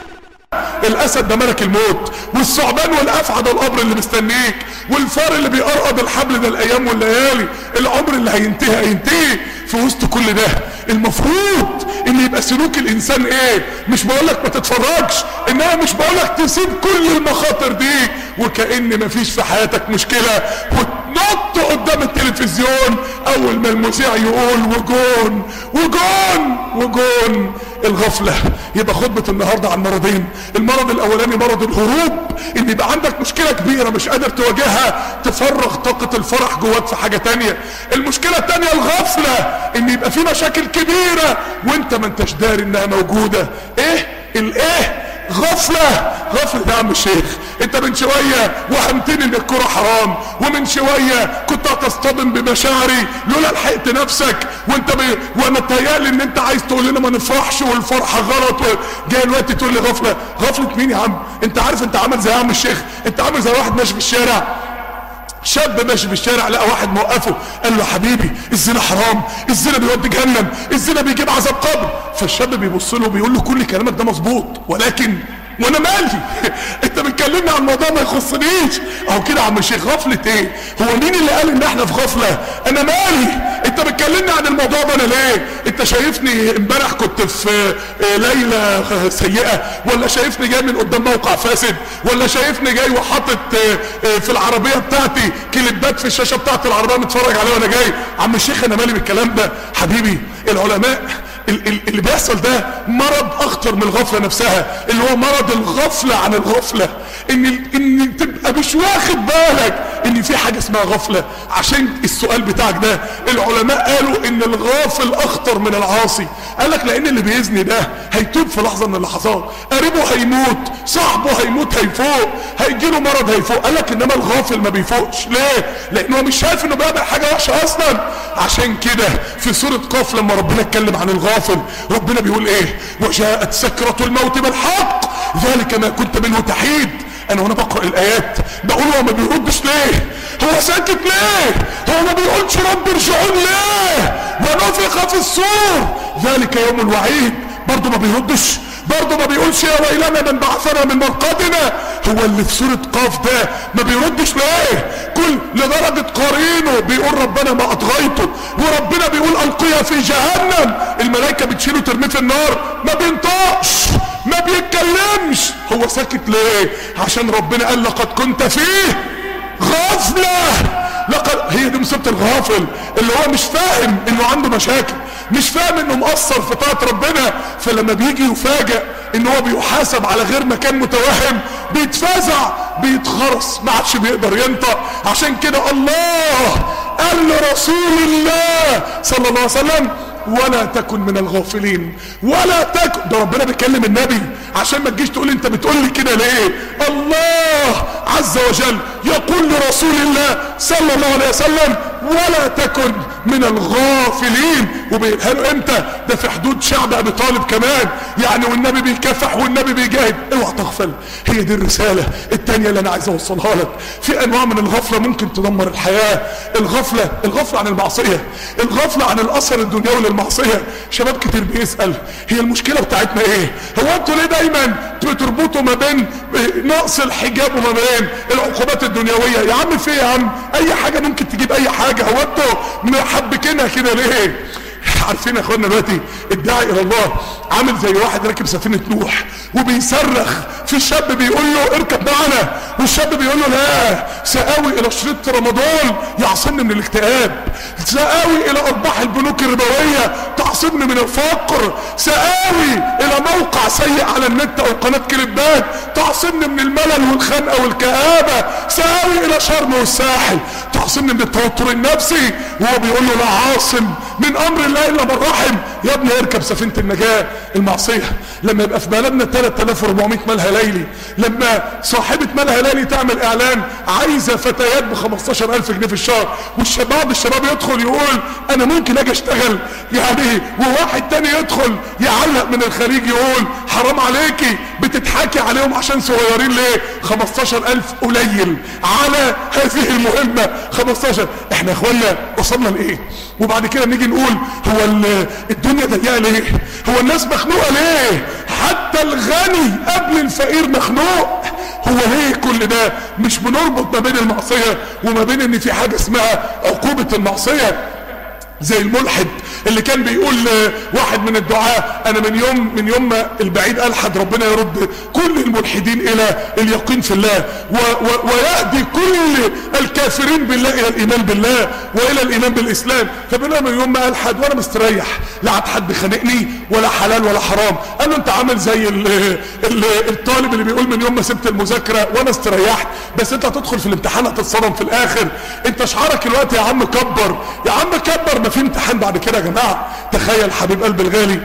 الاسد ده ملك الموت والثعبان والافعى ده القبر اللي مستنيك والفار اللي بيقرقض الحبل ده الايام والليالي العمر اللي هينتهي هينتهي في وسط كل ده المفروض ان يبقى سلوك الانسان ايه مش بقولك ما تتفرجش انما مش بقولك تسيب كل المخاطر دي وكأن مفيش في حياتك مشكلة وتنط قدام التلفزيون اول ما المذيع يقول وجون وجون وجون الغفلة يبقى خطبة النهاردة عن مرضين المرض الاولاني مرض الهروب ان يبقى عندك مشكلة كبيرة مش قادر تواجهها تفرغ طاقة الفرح جواك في حاجة تانية المشكلة التانية الغفلة ان يبقى في مشاكل كبيرة وانت ما انتش داري انها موجودة ايه الايه غفلة غفلة يا عم الشيخ انت من شوية وهمتني ان الكرة حرام ومن شوية كنت هتصطدم بمشاعري لولا لحقت نفسك وانت ب... وانا تهيألي ان انت عايز تقول لنا ما نفرحش والفرحة غلط و... جاي الوقت تقول لي غفلة غفلة مين يا عم انت عارف انت عامل زي يا عم الشيخ انت عامل زي واحد ماشي في الشارع شاب ماشي في الشارع لقى واحد موقفه قال له حبيبي الزنا حرام الزنا بيودي جهنم الزنا بيجيب عذاب قبر فالشاب بيبص له بيقول له كل كلامك ده مظبوط ولكن وانا مالي انت بتكلمني عن موضوع ما يخصنيش اهو كده يا عم الشيخ غفله ايه هو مين اللي قال ان احنا في غفله انا مالي انت بتكلمني عن الموضوع ده انا ليه انت شايفني امبارح كنت في ليله سيئه ولا شايفني جاي من قدام موقع فاسد ولا شايفني جاي وحاطط في العربيه بتاعتي كليبات في الشاشه بتاعت العربيه متفرج عليها وانا جاي عم الشيخ انا مالي بالكلام ده حبيبي العلماء اللي بيحصل ده مرض اخطر من الغفله نفسها اللي هو مرض الغفله عن الغفله ان ان تبقى مش واخد بالك ان في حاجه اسمها غفله عشان السؤال بتاعك ده العلماء قالوا ان الغافل اخطر من العاصي قال لك لان اللي بيزني ده هيتوب في لحظه من اللحظات قريبه هيموت صاحبه هيموت هيفوق هيجي له مرض هيفوق قال لك انما الغافل ما بيفوقش ليه لانه هو مش شايف انه بيعمل حاجه وحشه اصلا عشان كده في سوره قاف لما ربنا اتكلم عن الغافل ربنا بيقول ايه وجاءت سكره الموت بالحق ذلك ما كنت منه تحيد انا وانا بقرا الايات بقول هو ما بيردش ليه هو ساكت ليه هو ما بيقولش رب ارجعون ليه ونفخ في الصور ذلك يوم الوعيد برضه ما بيردش برضه ما بيقولش يا ويلنا من بعثنا من مرقدنا هو اللي في سورة قاف ده ما بيردش ليه كل لدرجة قرينه بيقول ربنا ما اطغيته وربنا بيقول القيا في جهنم الملائكة بتشيله ترميه في النار ما بينطقش ما بيتكلمش هو ساكت ليه عشان ربنا قال لقد كنت فيه غفلة لقد هي دي مصيبة الغافل اللي هو مش فاهم انه عنده مشاكل مش فاهم انه مقصر في طاعة ربنا فلما بيجي يفاجئ ان هو بيحاسب على غير مكان متوهم بيتفزع بيتخرس ما عادش بيقدر ينطق عشان كده الله قال لرسول الله صلى الله عليه وسلم ولا تكن من الغافلين ولا تكن ده ربنا بيكلم النبي عشان ما تجيش تقول انت بتقول لي كده ليه الله عز وجل يقول لرسول الله صلى الله عليه وسلم ولا تكن من الغافلين وبيقولها له امتى ده في حدود شعب ابي طالب كمان يعني والنبي بيكافح والنبي بيجاهد اوعى تغفل هي دي الرساله الثانيه اللي انا عايز اوصلها لك في انواع من الغفله ممكن تدمر الحياه الغفله الغفله عن المعصيه الغفله عن الاثر الدنيوي للمعصيه شباب كتير بيسال هي المشكله بتاعتنا ايه هو انتوا ليه دايما بتربطوا ما بين نقص الحجاب وما بين العقوبات الدنيويه يا عم في يا عم اي حاجه ممكن تجيب اي حاجه هو انتوا محبكينها كده ليه عارفين يا اخوانا دلوقتي الداعي الى الله عامل زي واحد راكب سفينه نوح وبيصرخ في شاب بيقول له اركب معنا والشاب بيقول له لا سآوي الى شريط رمضان يعصمني من الاكتئاب سآوي الى ارباح البنوك الربويه تعصمني من الفقر سآوي الى موقع سيء على النت او قناه كليبات تعصمني من الملل والخنقه والكآبه سآوي الى شرم والساحل تعصمني من التوتر النفسي وهو بيقول له لا عاصم من امر الله الا من رحم يا ابني اركب سفينه النجاه المعصيه لما يبقى في بلدنا 3400 مالها ليلي لما صاحبه مالها ليلي تعمل اعلان عايزه فتيات ب 15000 جنيه في الشهر والشباب الشباب يدخل يقول انا ممكن اجي اشتغل يعني وواحد تاني يدخل يعلق من الخليج يقول حرام عليكي بتضحكي عليهم عشان صغيرين ليه 15000 قليل على هذه المهمه 15 احنا يا اخوانا وصلنا لايه وبعد كده نيجي نقول هو الدنيا ضيقه ليه هو الناس مخنوقه ليه حتى الغني قبل الفقير مخنوق هو ليه كل ده مش بنربط ما بين المعصيه وما بين ان في حاجه اسمها عقوبه المعصيه زي الملحد اللي كان بيقول واحد من الدعاة انا من يوم من يوم ما البعيد الحد ربنا يرد كل الملحدين الى اليقين في الله و و ويهدي كل الكافرين بالله الى الايمان بالله والى الايمان بالاسلام فبيقول من يوم ما الحد وانا مستريح لا عاد حد خانقني ولا حلال ولا حرام قال له انت عامل زي ال ال الطالب اللي بيقول من يوم ما سبت المذاكره وانا استريحت بس انت هتدخل في الامتحان هتتصدم في الاخر انت شعارك الوقت يا عم كبر يا عم كبر ما في امتحان بعد كده يا جماعه تخيل حبيب قلب الغالي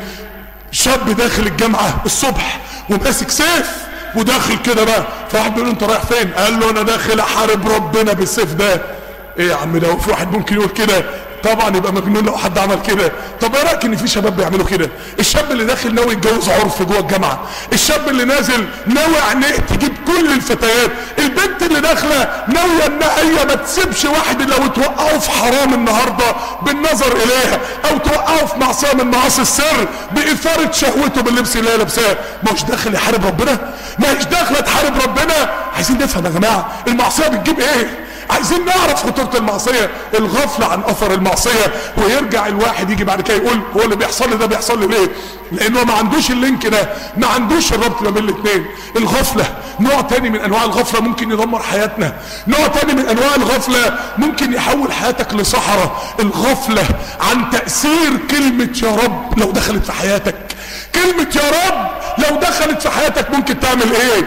شاب داخل الجامعه الصبح وماسك سيف وداخل كده بقى فواحد بيقول له انت رايح فين قال له انا داخل احارب ربنا بالسيف ده ايه يا عم ده في واحد ممكن يقول كده طبعا يبقى مجنون لو حد عمل كده طب ايه رايك ان في شباب بيعملوا كده الشاب اللي داخل ناوي يتجوز عرف جوه الجامعه الشاب اللي نازل ناوي عينيه تجيب كل الفتيات البنت اللي داخله ناويه ان هي ما تسيبش واحد لو توقعه في حرام النهارده بالنظر اليها او توقعه في معصيه من معاصي السر باثاره شهوته باللبس اللي هي لابساه ما هوش داخل يحارب ربنا ما هيش داخله تحارب ربنا عايزين نفهم يا جماعه المعصيه بتجيب ايه عايزين نعرف خطورة المعصية الغفلة عن اثر المعصية ويرجع الواحد يجي بعد كده يقول هو اللي بيحصل لي ده بيحصل لي ليه لانه ما عندوش اللينك ده ما عندوش الربط ما بين الاثنين الغفلة نوع تاني من انواع الغفلة ممكن يدمر حياتنا نوع تاني من انواع الغفلة ممكن يحول حياتك لصحراء الغفلة عن تأثير كلمة يا رب لو دخلت في حياتك كلمة يا رب لو دخلت في حياتك ممكن تعمل ايه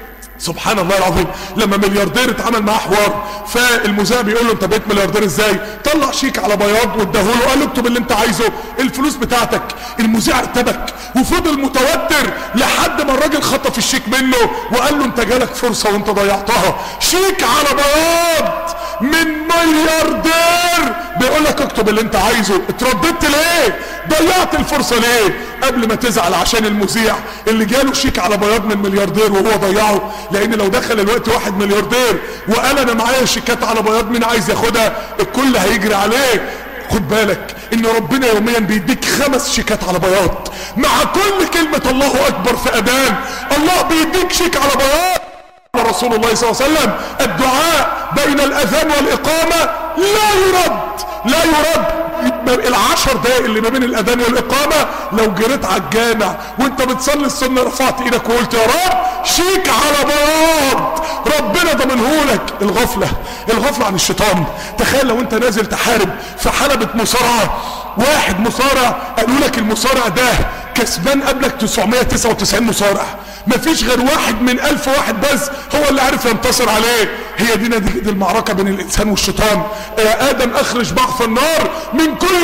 سبحان الله العظيم لما ملياردير اتعمل معاه حوار فالمذيع بيقول له انت بقيت ملياردير ازاي طلع شيك على بياض واداهوله قال له اكتب اللي انت عايزه الفلوس بتاعتك المذيع ارتبك وفضل متوتر لحد ما الراجل خطف الشيك منه وقال له انت جالك فرصه وانت ضيعتها شيك على بياض من ملياردير بيقول لك اكتب اللي انت عايزه اترددت ليه ضيعت الفرصه ليه قبل ما تزعل عشان المذيع اللي جاله شيك على بياض من ملياردير وهو ضيعه لان لو دخل الوقت واحد ملياردير وقال انا معايا شيكات على بياض مين عايز ياخدها الكل هيجري عليه خد بالك ان ربنا يوميا بيديك خمس شيكات على بياض مع كل كلمة الله اكبر في اذان الله بيديك شيك على بياض رسول الله صلى الله عليه وسلم الدعاء بين الاذان والاقامة لا يرد لا يرد العشر دقايق اللي ما بين الاذان والاقامه لو جريت على الجامع وانت بتصلي السنه رفعت ايدك وقلت يا رب شيك على بياض ربنا ضمنهولك الغفله الغفله عن الشيطان تخيل لو انت نازل تحارب في حلبة مصارعه واحد مصارع قالوا لك المصارع ده كسبان قبلك 999 مصارع مفيش غير واحد من الف واحد بس هو اللي عارف ينتصر عليه هي دي نتيجة المعركة بين الانسان والشيطان يا ادم اخرج بعض النار من كل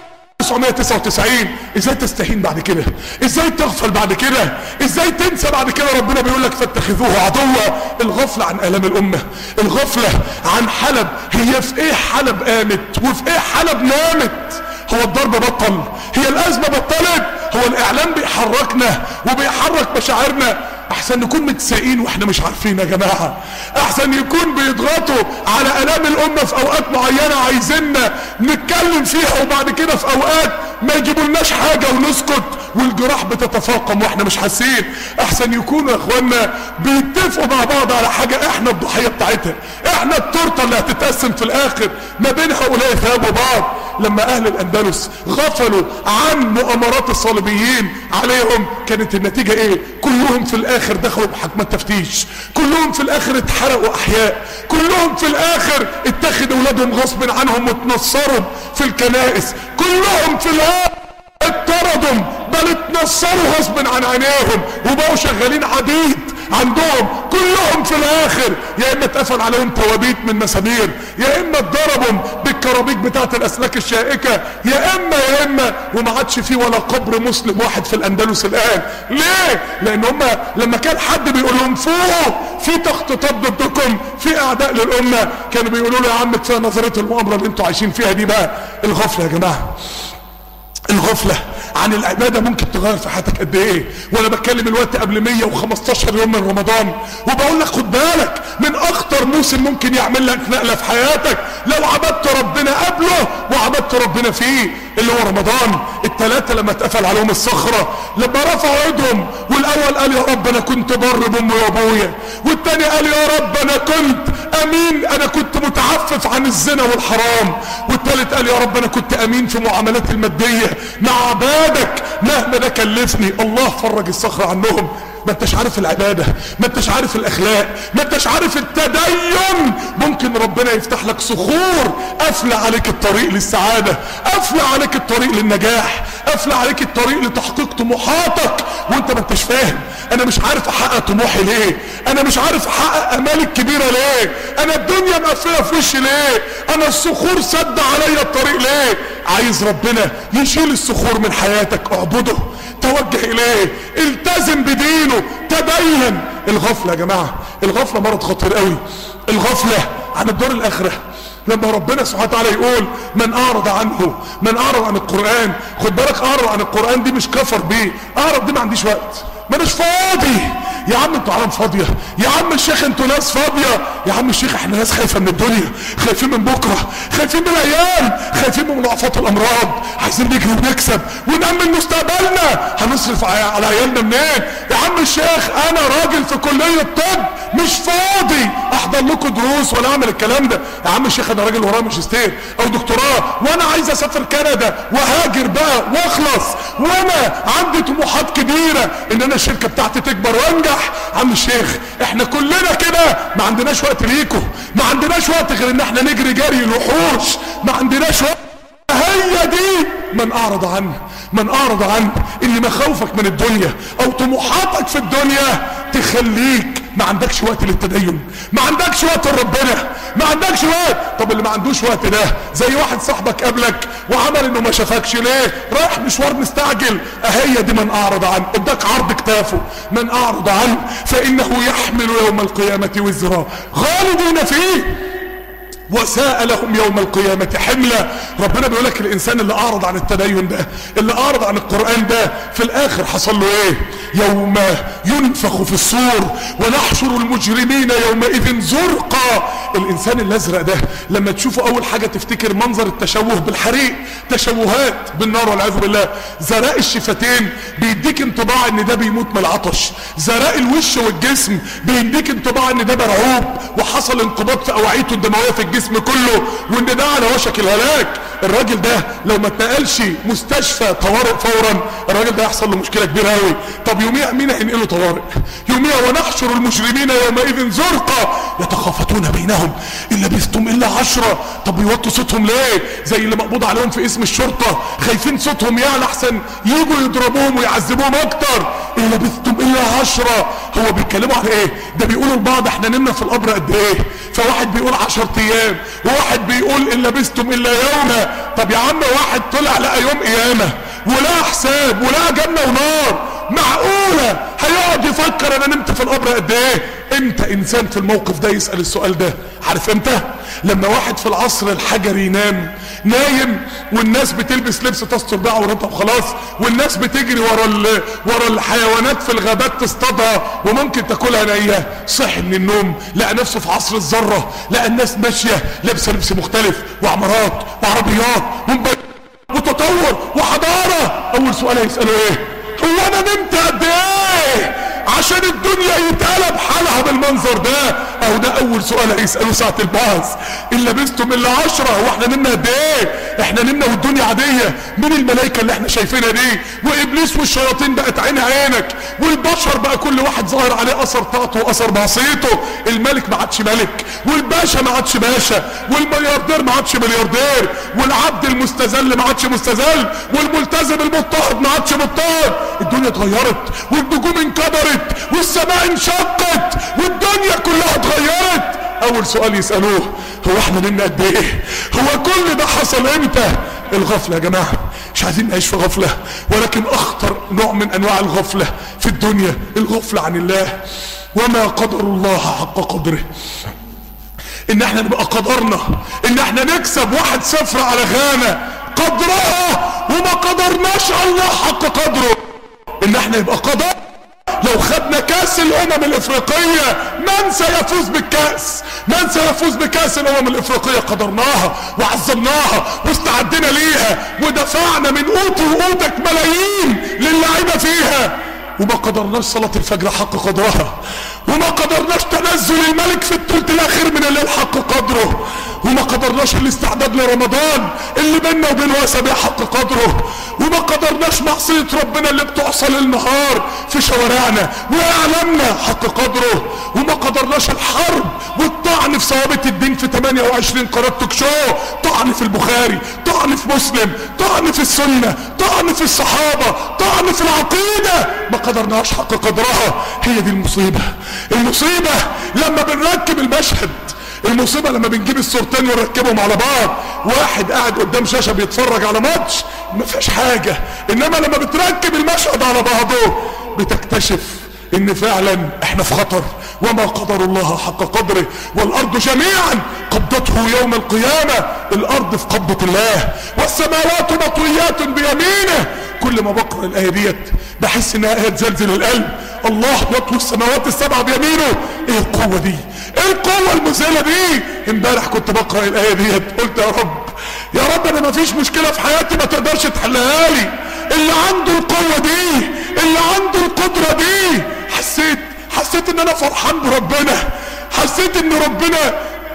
999 ازاي تستهين بعد كده ازاي تغفل بعد كده ازاي تنسى بعد كده ربنا بيقول لك فاتخذوه عدوا الغفلة عن الام الامة الغفلة عن حلب هي في ايه حلب قامت وفي ايه حلب نامت هو الضرب بطل هي الازمة بطلت هو الاعلام بيحركنا وبيحرك مشاعرنا احسن نكون متسائين واحنا مش عارفين يا جماعة احسن يكون بيضغطوا على الام الامة في اوقات معينة عايزيننا نتكلم فيها وبعد كده في اوقات ما يجيبولناش حاجة ونسكت والجراح بتتفاقم واحنا مش حاسين احسن يكونوا يا اخوانا بيتفقوا مع بعض على حاجة احنا الضحية بتاعتها احنا التورته اللي هتتقسم في الاخر ما بين هؤلاء ثواب بعض لما اهل الاندلس غفلوا عن مؤامرات الصليبيين عليهم كانت النتيجة ايه كلهم في الاخر دخلوا بحكمات تفتيش كلهم في الاخر اتحرقوا احياء كلهم في الاخر اتخذ اولادهم غصب عنهم وتنصروا في الكنائس كلهم في الاخر اتطردوا بل اتنصروا غصب عن عينيهم وبقوا شغالين عبيد عندهم كلهم في الاخر يا اما اتقفل عليهم توابيت من مسامير يا اما اتضربوا بالكرابيك بتاعت الاسلاك الشائكه يا اما يا اما وما عادش في ولا قبر مسلم واحد في الاندلس الان ليه لان هم لما كان حد بيقول لهم فوق في تخطيطات ضدكم في اعداء للامه كانوا بيقولوا له يا عم كفايه نظريه المؤامره اللي انتوا عايشين فيها دي بقى الغفله يا جماعه الغفلة عن العبادة ممكن تغير في حياتك قد ايه وانا بتكلم الوقت قبل 115 يوم من رمضان وبقول لك خد بالك من اخطر موسم ممكن يعمل لك نقلة في حياتك لو عبدت ربنا قبله وعبدت ربنا فيه اللي هو رمضان التلاتة لما اتقفل عليهم الصخرة لما رفعوا ايدهم والاول قال يا رب انا كنت بر بامي وابويا والتاني قال يا رب انا كنت امين انا كنت متعفف عن الزنا والحرام والتالت قال يا رب انا كنت امين في معاملاتي المادية مع عبادك مهما ده كلفني الله فرج الصخرة عنهم ما انتش عارف العبادة ما انتش عارف الاخلاق ما انتش عارف التدين ممكن ربنا يفتح لك صخور قافلة عليك الطريق للسعادة قافلة عليك الطريق للنجاح قافلة عليك الطريق لتحقيق طموحاتك وانت ما انتش فاهم انا مش عارف احقق طموحي ليه انا مش عارف احقق امالي الكبيرة ليه انا الدنيا مقفلة في وشي ليه انا الصخور سد عليا الطريق ليه عايز ربنا يشيل الصخور من حياتك اعبده توجه اليه التزم بدينه تبين الغفلة يا جماعة الغفلة مرض خطير قوي الغفلة عن الدار الاخرة لما ربنا سبحانه وتعالى يقول من اعرض عنه من اعرض عن القرآن خد بالك اعرض عن القرآن دي مش كفر بيه اعرض دي ما عنديش وقت ما مش فاضي يا عم انتوا عالم فاضية يا عم الشيخ انتوا ناس فاضية يا عم الشيخ احنا ناس خايفة من الدنيا خايفين من بكرة خايفين من الايام خايفين من مضاعفات الامراض عايزين نجري ونكسب ونأمن مستقبلنا هنصرف على عيالنا منين يا عم الشيخ انا راجل في كلية طب مش فاضي احضر لكم دروس ولا اعمل الكلام ده يا عم الشيخ انا راجل ورايا ماجستير او دكتوراه وانا عايز اسافر كندا وهاجر بقى واخلص وانا عندي طموحات كبيره ان انا الشركه بتاعتي تكبر وانجح عم الشيخ احنا كلنا كده ما عندناش وقت ليكم ما عندناش وقت غير ان احنا نجري جري الوحوش ما عندناش وقت هي دي من اعرض عنه من اعرض عنه اللي مخاوفك من الدنيا او طموحاتك في الدنيا تخليك ما عندكش وقت للتدين ما عندكش وقت لربنا ما عندكش وقت طب اللي ما عندوش وقت ده زي واحد صاحبك قبلك وعمل انه ما شافكش ليه رايح مشوار مستعجل اهي دي من اعرض عنه اداك عرض كتافه من اعرض عنه فانه يحمل يوم القيامة وزرا خالدين فيه وساء لهم يوم القيامة حملة ربنا بيقول لك الانسان اللي اعرض عن التدين ده اللي اعرض عن القرآن ده في الاخر حصل له ايه يوم ينفخ في الصور ونحشر المجرمين يومئذ زرقا الانسان الازرق ده لما تشوفه اول حاجة تفتكر منظر التشوه بالحريق تشوهات بالنار والعياذ بالله زراء الشفتين بيديك انطباع ان ده بيموت من العطش زراء الوش والجسم بيديك انطباع ان ده مرعوب وحصل انقباض في اوعيته الدمويه في الجسم كله وان ده على وشك الهلاك الراجل ده لو ما اتنقلش مستشفى طوارئ فورا الراجل ده يحصل له مشكله كبيره قوي طب يوميها مين هينقله طوارئ يوميها ونحشر المجرمين يومئذ زرقا يتخافتون بينهم ان لبثتم الا عشرة طب يوطوا صوتهم ليه زي اللي مقبوض عليهم في اسم الشرطه خايفين صوتهم يعلى احسن يجوا يضربوهم ويعذبوهم اكتر ان لبثتم الا عشرة هو بيتكلموا عن ايه ده بيقولوا لبعض احنا نمنا في القبر قد ايه فواحد بيقول عشر ايام وواحد بيقول ان لبثتم الا يوما طب يا عم واحد طلع لقى يوم قيامه ولا حساب ولا جنه ونار معقوله هيقعد يفكر انا نمت في القبر قد ايه امتى انسان في الموقف ده يسال السؤال ده عارف امتى لما واحد في العصر الحجري ينام نايم والناس بتلبس لبس تستر بقى عورتها وخلاص والناس بتجري ورا ال... ورا الحيوانات في الغابات تصطادها وممكن تاكلها نيه صحي من النوم لقى نفسه في عصر الذره لقى الناس ماشيه لابسه لبس مختلف وعمارات وعربيات ومبيض وتطور وحضاره اول سؤال هيساله ايه هو انا نمت قد ايه عشان الدنيا يتقلب حالها بالمنظر ده او ده اول سؤال هيسأله ساعة البعث ان لبستم الا عشرة واحنا نمنا قد ايه احنا نمنا والدنيا عادية من الملائكة اللي احنا شايفينها دي وابليس والشياطين بقت عين عينك والبشر بقى كل واحد ظاهر عليه اثر طاعته واثر معصيته الملك ما عادش ملك والباشا ما عادش باشا والملياردير ما عادش ملياردير والعبد المستذل ما عادش مستذل والملتزم المضطهد ما عادش مضطهد الدنيا اتغيرت والنجوم انكبرت والسماء انشقت والدنيا كلها اتغيرت اول سؤال يسألوه هو احنا نمنا قد ايه هو كل ده حصل امتى الغفلة يا جماعة مش عايزين نعيش في غفلة ولكن اخطر نوع من انواع الغفلة في الدنيا الغفلة عن الله وما قدر الله حق قدره ان احنا نبقى قدرنا ان احنا نكسب واحد صفر على غانا قدرها وما قدرناش الله حق قدره ان احنا يبقى قدر لو خدنا كاس الامم الافريقية من سيفوز بالكاس من سيفوز بكاس الامم الافريقية قدرناها وعظمناها واستعدنا ليها ودفعنا من قوت وقوتك ملايين للعيبة فيها وما قدرناش صلاة الفجر حق قدرها وما قدرناش تنزل الملك في الثلث الاخير من الليل حق قدره وما قدرناش الاستعداد لرمضان اللي بينا وبينه اسابيع حق قدره وما قدرناش معصية ربنا اللي بتحصل النهار في شوارعنا واعلامنا حق قدره وما قدرناش الحرب والطعن في ثوابت الدين في 28 قناة توك شو طعن في البخاري طعن في مسلم طعن في السنة طعن في الصحابة طعن في العقيدة ما قدرناش حق قدرها هي دي المصيبة المصيبة لما بنركب المشهد المصيبة لما بنجيب الصورتين ونركبهم على بعض واحد قاعد قدام شاشة بيتفرج على ماتش ما فيهاش حاجة انما لما بتركب المشهد على بعضه بتكتشف ان فعلا احنا في خطر وما قدر الله حق قدره والارض جميعا قبضته يوم القيامة الارض في قبضة الله والسماوات مطويات بيمينه كل ما بقرأ الاية ديت بحس انها ايه تزلزل القلب الله يطوي السماوات السبع بيمينه ايه القوة دي ايه القوة المذهلة دي امبارح كنت بقرأ الاية ديت قلت يا رب يا رب انا مفيش مشكلة في حياتي ما تقدرش تحلها لي اللي عنده القوة دي اللي عنده القدرة دي حسيت حسيت ان انا فرحان بربنا حسيت ان ربنا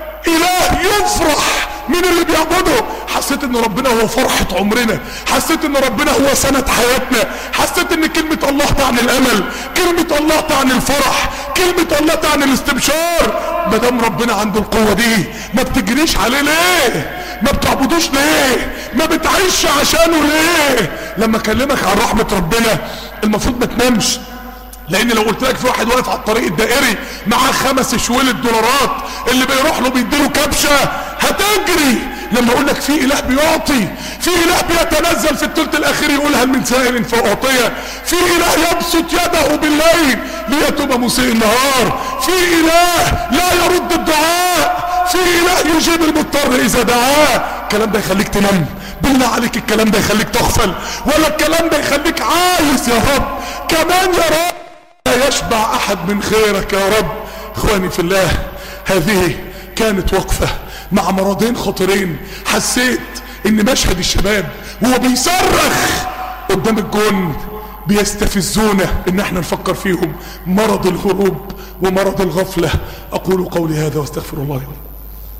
اله يفرح من اللي بيعبده حسيت ان ربنا هو فرحة عمرنا حسيت ان ربنا هو سنة حياتنا حسيت ان كلمة الله تعني الامل كلمة الله تعني الفرح كلمة الله تعني الاستبشار ما دام ربنا عنده القوة دي ما بتجريش عليه ليه ما بتعبدوش ليه ما بتعيش عشانه ليه لما اكلمك عن رحمة ربنا المفروض ما تنامش لان لو قلت لك في واحد واقف على الطريق الدائري معاه خمس شويلة دولارات اللي بيروح له بيديله كبشة هتجري لما اقول لك في اله بيعطي في اله بيتنزل في الثلث الاخير يقول هل من سائل فاعطيه في اله يبسط يده بالليل ليتوب مسيء النهار في اله لا يرد الدعاء في اله يجيب المضطر اذا دعاه الكلام ده يخليك تنام بالله عليك الكلام ده يخليك تغفل ولا الكلام ده يخليك عايز يا رب كمان يا رب لا يشبع احد من خيرك يا رب اخواني في الله هذه كانت وقفة مع مرضين خطيرين حسيت ان مشهد الشباب وهو بيصرخ قدام الجون بيستفزونا ان احنا نفكر فيهم مرض الهروب ومرض الغفلة اقول قولي هذا واستغفر الله لي ولكم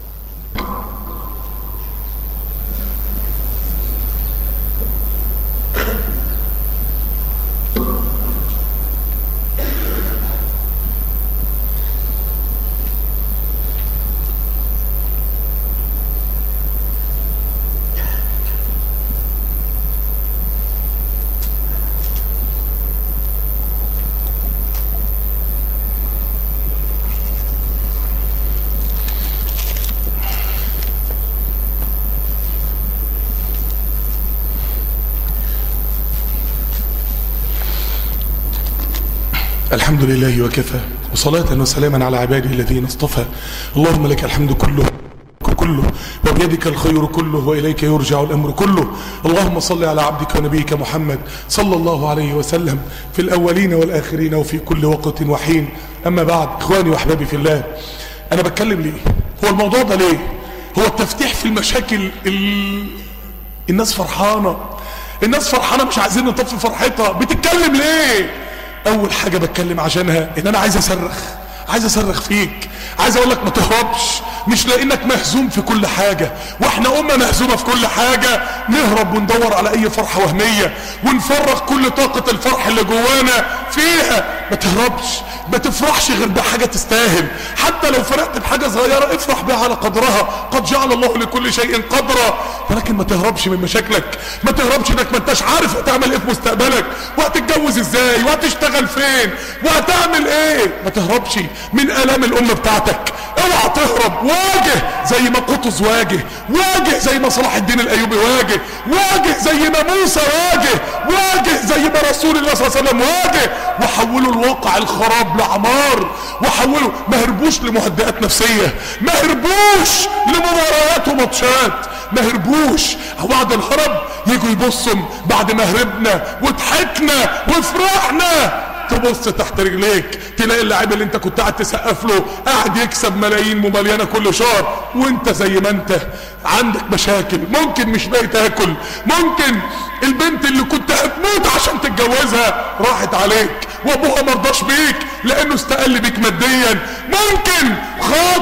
الحمد لله وكفى وصلاة وسلاما على عباده الذين اصطفى اللهم لك الحمد كله كله وبيدك الخير كله وإليك يرجع الأمر كله اللهم صل على عبدك ونبيك محمد صلى الله عليه وسلم في الأولين والآخرين وفي كل وقت وحين أما بعد إخواني وأحبابي في الله أنا بتكلم ليه هو الموضوع ده ليه هو التفتيح في المشاكل ال... الناس فرحانة الناس فرحانة مش عايزين نطفي فرحتها بتتكلم ليه اول حاجة بتكلم عشانها ان انا عايز اصرخ عايز اصرخ فيك عايز اقول لك ما تهربش مش لانك مهزوم في كل حاجة واحنا امة مهزومة في كل حاجة نهرب وندور على اي فرحة وهمية ونفرغ كل طاقة الفرح اللي جوانا فيها ما تهربش ما تفرحش غير بحاجة تستاهل حتى لو فرحت بحاجة صغيرة افرح بها على قدرها قد جعل الله لكل شيء قدرا ولكن ما تهربش من مشاكلك ما تهربش انك ما انتش عارف هتعمل ايه في مستقبلك وهتتجوز ازاي وهتشتغل فين وهتعمل ايه ما تهربش من الام الامة بتاعتك اوعى تهرب واجه زي ما قطز واجه واجه زي ما صلاح الدين الايوبي واجه واجه زي ما موسى واجه واجه زي ما رسول الله صلى الله عليه وسلم واجه وحولوا الواقع الخراب لعمار وحولوا ما هربوش لمهدئات نفسية ما هربوش لمباريات وماتشات ما هربوش بعد الهرب يجوا يبصوا بعد ما هربنا وضحكنا وفرحنا تبص تحت رجليك تلاقي اللاعب اللي انت كنت قاعد تسقف له قاعد يكسب ملايين ممليانه كل شهر وانت زي ما انت عندك مشاكل ممكن مش باقي تاكل ممكن البنت اللي كنت هتموت عشان تتجوزها راحت عليك وابوها مرضاش بيك لانه استقل بيك ماديا ممكن خاطب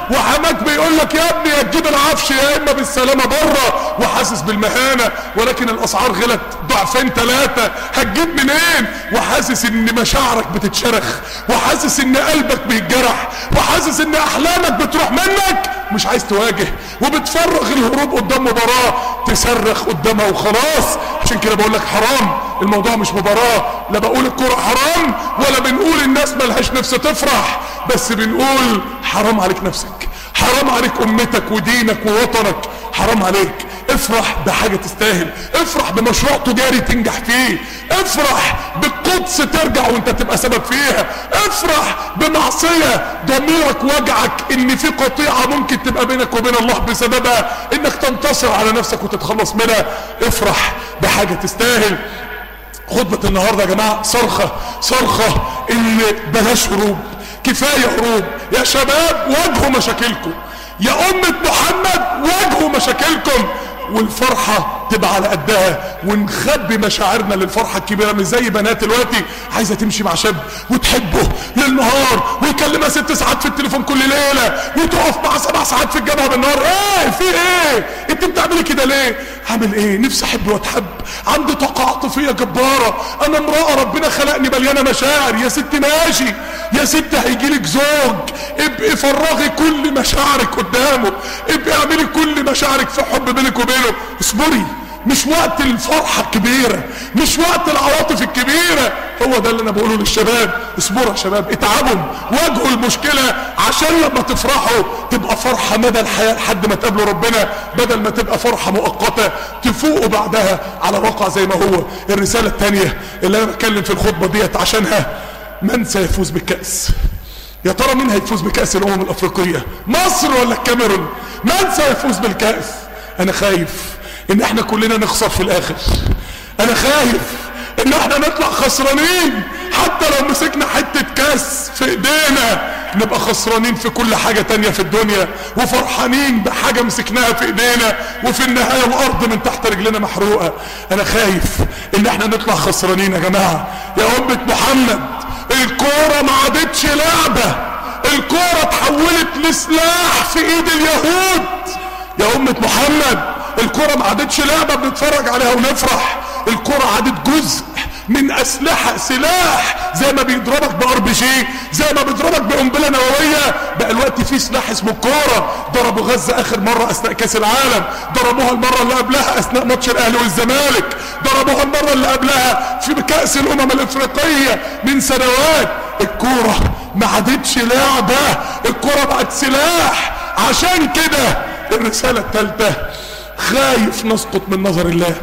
وحماك بيقول لك يا ابني يا تجيب العفش يا اما بالسلامه بره وحاسس بالمهانه ولكن الاسعار غلت ضعفين ثلاثه هتجيب منين وحاسس ان مشاعرك بتتشرخ وحاسس ان قلبك بيتجرح وحاسس ان احلامك بتروح منك مش عايز تواجه وبتفرغ الهروب قدام مباراه تصرخ قدامها وخلاص عشان كده بقول لك حرام الموضوع مش مباراه لا بقول الكوره حرام ولا بنقول الناس ملهاش نفس تفرح بس بنقول حرام عليك نفسك حرام عليك امتك ودينك ووطنك حرام عليك افرح بحاجة تستاهل افرح بمشروع تجاري تنجح فيه افرح بالقدس ترجع وانت تبقى سبب فيها افرح بمعصية ضميرك وجعك ان في قطيعة ممكن تبقى بينك وبين الله بسببها انك تنتصر على نفسك وتتخلص منها افرح بحاجة تستاهل خطبة النهاردة يا جماعة صرخة صرخة اللي بلاش هروب كفاية هروب يا شباب واجهوا مشاكلكم يا أمة محمد واجهوا مشاكلكم والفرحة تبقى على قدها ونخبي مشاعرنا للفرحة الكبيرة مش زي بنات دلوقتي عايزة تمشي مع شاب وتحبه للنهار ويكلمها ست ساعات في التليفون كل ليلة وتقف مع سبع ساعات في الجامعة بالنهار ايه في ايه انت بتعملي كده ليه هعمل ايه نفسي احب واتحب عندي طاقة عاطفية جبارة انا امرأة ربنا خلقني مليانة مشاعر يا ست ماشي يا ست هيجيلك زوج ابقي فرغي كل مشاعرك قدامه ابقي اعملي كل مشاعرك في حب بينك وبينه اصبري مش وقت الفرحة الكبيرة مش وقت العواطف الكبيرة هو ده اللي انا بقوله للشباب اصبروا يا شباب اتعبوا واجهوا المشكلة عشان لما تفرحوا تبقى فرحة مدى الحياة لحد ما تقابلوا ربنا بدل ما تبقى فرحة مؤقتة تفوقوا بعدها على واقع زي ما هو الرسالة التانية اللي انا بتكلم في الخطبة ديت عشانها من سيفوز بالكأس يا ترى مين هيفوز بكأس الأمم الأفريقية مصر ولا الكاميرون من سيفوز بالكأس أنا خايف إن إحنا كلنا نخسر في الآخر أنا خايف إن إحنا نطلع خسرانين حتى لو مسكنا حتة كاس في إيدينا نبقى خسرانين في كل حاجة تانية في الدنيا وفرحانين بحاجة مسكناها في ايدينا وفي النهاية الارض من تحت رجلنا محروقة انا خايف ان احنا نطلع خسرانين يا جماعة يا امة محمد الكورة ما عادتش لعبة الكورة اتحولت لسلاح في ايد اليهود يا امة محمد الكورة ما عادتش لعبة بنتفرج عليها ونفرح الكورة عادت جزء من اسلحة سلاح زي ما بيضربك بار بي جي زي ما بيضربك بقنبلة نووية بقى الوقت في سلاح اسمه الكورة ضربوا غزة اخر مرة اثناء كاس العالم ضربوها المرة اللي قبلها اثناء ماتش الاهلي والزمالك ضربوها المرة اللي قبلها في كاس الامم الافريقية من سنوات الكورة ما عادتش لعبة الكورة بقت سلاح عشان كده الرسالة الثالثة خايف نسقط من نظر الله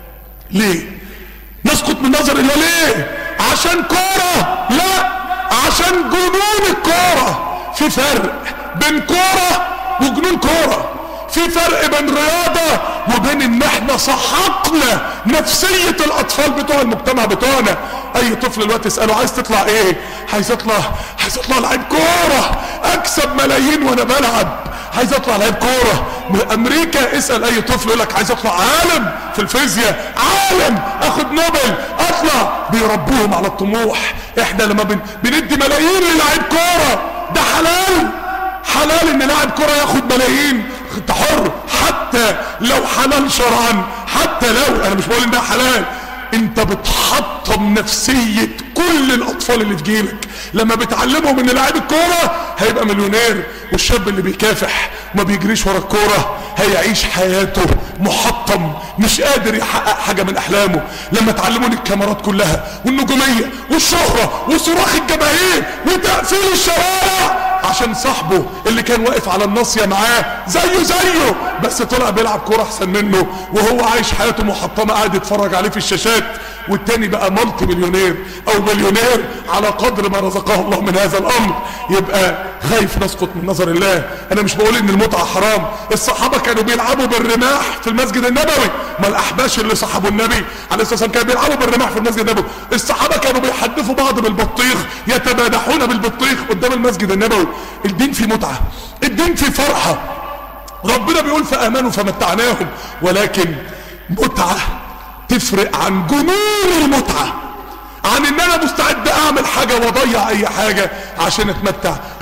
ليه نسقط من نظر الله ليه عشان كورة لا عشان جنون الكورة في فرق بين كورة وجنون كورة في فرق بين رياضة وبين ان احنا سحقنا نفسية الاطفال بتوع المجتمع بتوعنا اي طفل دلوقتي اسأله عايز تطلع ايه عايز اطلع عايز اطلع لعيب كورة اكسب ملايين وانا بلعب عايز اطلع لعيب كوره من امريكا اسال اي طفل يقول لك عايز اطلع عالم في الفيزياء عالم اخد نوبل اطلع بيربوهم على الطموح احنا لما بن... بندي ملايين للاعيب كوره ده حلال حلال ان لاعب كوره ياخد ملايين انت حر حتى لو حلال شرعا حتى لو انا مش بقول ان ده حلال انت بتحطم نفسية كل الاطفال اللي في جيلك لما بتعلمهم ان لاعب الكورة هيبقى مليونير والشاب اللي بيكافح ما بيجريش ورا الكورة هيعيش حياته محطم مش قادر يحقق حاجة من احلامه لما تعلموا الكاميرات كلها والنجومية والشهرة وصراخ الجماهير وتقفيل الشوارع عشان صاحبه اللي كان واقف على الناصية معاه زيه زيه بس طلع بيلعب كورة احسن منه وهو عايش حياته محطمة قاعد يتفرج عليه في الشاشات والتاني بقى مالتي مليونير او مليونير على قدر ما رزقه الله من هذا الامر يبقى خايف نسقط من نظر الله انا مش بقول ان المتعة حرام الصحابة كانوا بيلعبوا بالرماح في المسجد النبوي ما الاحباش اللي صحبوا النبي عليه الصلاة والسلام كانوا بيلعبوا بالرماح في المسجد النبوي الصحابة كانوا بيحدفوا بعض بالبطيخ يتمادحون بالبطيخ قدام المسجد النبوي الدين في متعة الدين في فرحة ربنا بيقول فامنوا فمتعناهم ولكن متعة تفرق عن جنون المتعة عن ان انا مستعد اعمل حاجة واضيع اي حاجة عشان اتمتع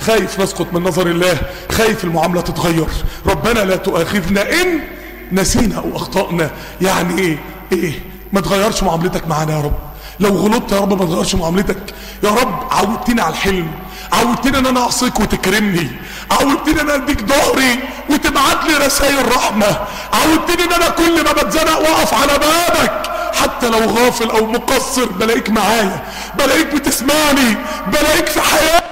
خايف نسقط من نظر الله خايف المعاملة تتغير ربنا لا تؤاخذنا ان نسينا او اخطأنا يعني ايه ايه ما تغيرش معاملتك معانا يا رب لو غلطت يا رب ما تغيرش معاملتك يا رب عودتني على الحلم عودتني ان انا اعصيك وتكرمني عودتني ان انا اديك ظهري وتبعت لي رسائل رحمه عودتني ان انا كل ما بتزنق واقف على بابك حتى لو غافل او مقصر بلاقيك معايا بلاقيك بتسمعني بلاقيك في حياتي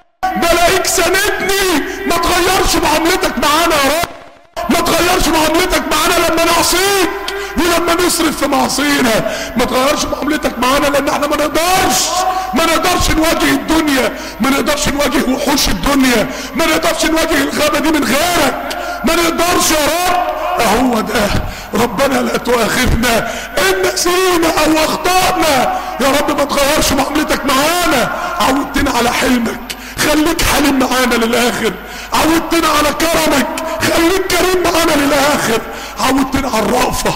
بلاقيك ساندني ما تغيرش معاملتك معانا يا رب ما تغيرش معاملتك معانا لما نعصيك ولما نصرف في معصينا ما تغيرش معاملتك معانا لان احنا ما نقدرش ما نقدرش نواجه الدنيا ما نقدرش نواجه وحوش الدنيا ما نقدرش نواجه الغابة دي من غيرك ما نقدرش يا رب اهو ده ربنا لا تؤاخذنا ان نسينا او اخطأنا يا رب ما تغيرش معاملتك معانا عودتنا على حلمك خليك حليم معانا للاخر عودتنا على كرمك خليك كريم معانا للاخر عودتنا على الرأفة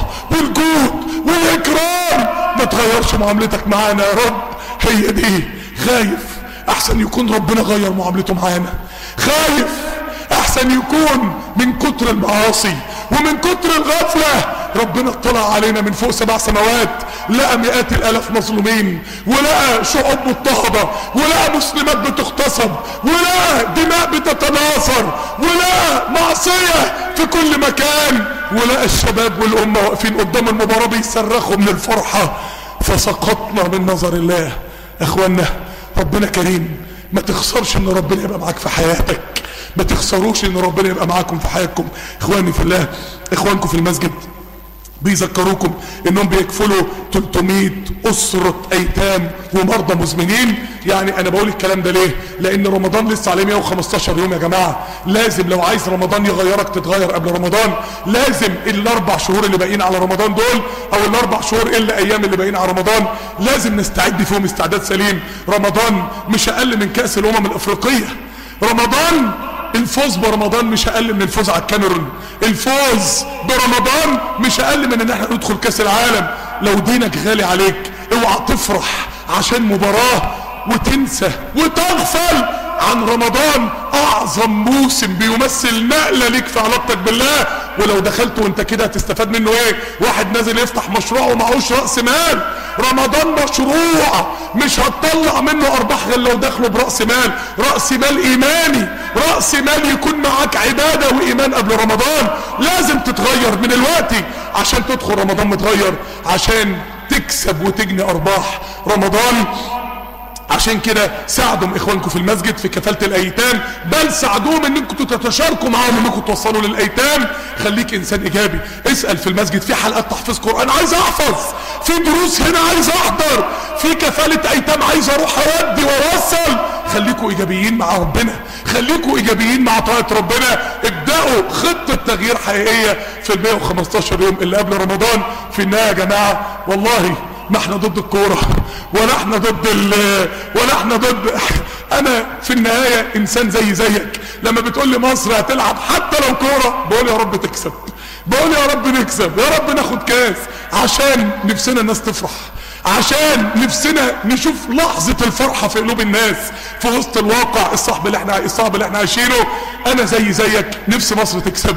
والجود والاكرام ما تغيرش معاملتك معانا يا رب هي دي خايف احسن يكون ربنا غير معاملته معانا خايف احسن يكون من كتر المعاصي ومن كتر الغفلة ربنا اطلع علينا من فوق سبع سماوات لقى مئات الالاف مظلومين ولقى شعوب مضطهدة ولقى مسلمات بتغتصب ولقى دماء بتتناثر ولقى معصية في كل مكان ولقى الشباب والامة واقفين قدام المباراة بيصرخوا من الفرحة فسقطنا من نظر الله اخوانا ربنا كريم ما تخسرش ان ربنا يبقى معاك في حياتك ما تخسروش ان ربنا يبقى معاكم في حياتكم اخواني في الله اخوانكم في المسجد بيذكروكم انهم بيكفلوا 300 اسرة ايتام ومرضى مزمنين يعني انا بقول الكلام ده ليه لان رمضان لسه عليه 115 يوم يا جماعة لازم لو عايز رمضان يغيرك تتغير قبل رمضان لازم الاربع شهور اللي باقيين على رمضان دول او الاربع شهور الا ايام اللي باقيين على رمضان لازم نستعد فيهم استعداد سليم رمضان مش اقل من كأس الامم الافريقية رمضان الفوز برمضان مش اقل من الفوز على الكاميرون الفوز برمضان مش اقل من ان احنا ندخل كاس العالم لو دينك غالي عليك اوعى تفرح عشان مباراة وتنسى وتغفل عن رمضان اعظم موسم بيمثل نقلة ليك في علاقتك بالله ولو دخلت وانت كده هتستفاد منه ايه واحد نازل يفتح مشروع ومعهوش رأس مال رمضان مشروع مش هتطلع منه ارباح غير لو دخله برأس مال رأس مال ايماني رأس مال يكون معاك عبادة وايمان قبل رمضان لازم تتغير من الوقت عشان تدخل رمضان متغير عشان تكسب وتجني ارباح رمضان عشان كده ساعدوا اخوانكم في المسجد في كفالة الايتام بل ساعدوهم انكم تتشاركوا معاهم انكم توصلوا للايتام خليك انسان ايجابي اسأل في المسجد في حلقات تحفيظ قرآن عايز احفظ في دروس هنا عايز احضر في كفالة ايتام عايز اروح اودي واوصل خليكوا ايجابيين مع ربنا خليكوا ايجابيين مع طاعة ربنا ابدأوا خطة تغيير حقيقية في ال 115 يوم اللي قبل رمضان في النهاية يا جماعة والله ما احنا ضد الكورة ولا احنا ضد ال ولا احنا ضد انا في النهاية انسان زي زيك لما بتقول لي مصر هتلعب حتى لو كورة بقول يا رب تكسب بقول يا رب نكسب يا رب ناخد كاس عشان نفسنا الناس تفرح عشان نفسنا نشوف لحظة الفرحة في قلوب الناس في وسط الواقع الصعب اللي احنا الصعب اللي احنا عايشينه انا زي زيك نفسي مصر تكسب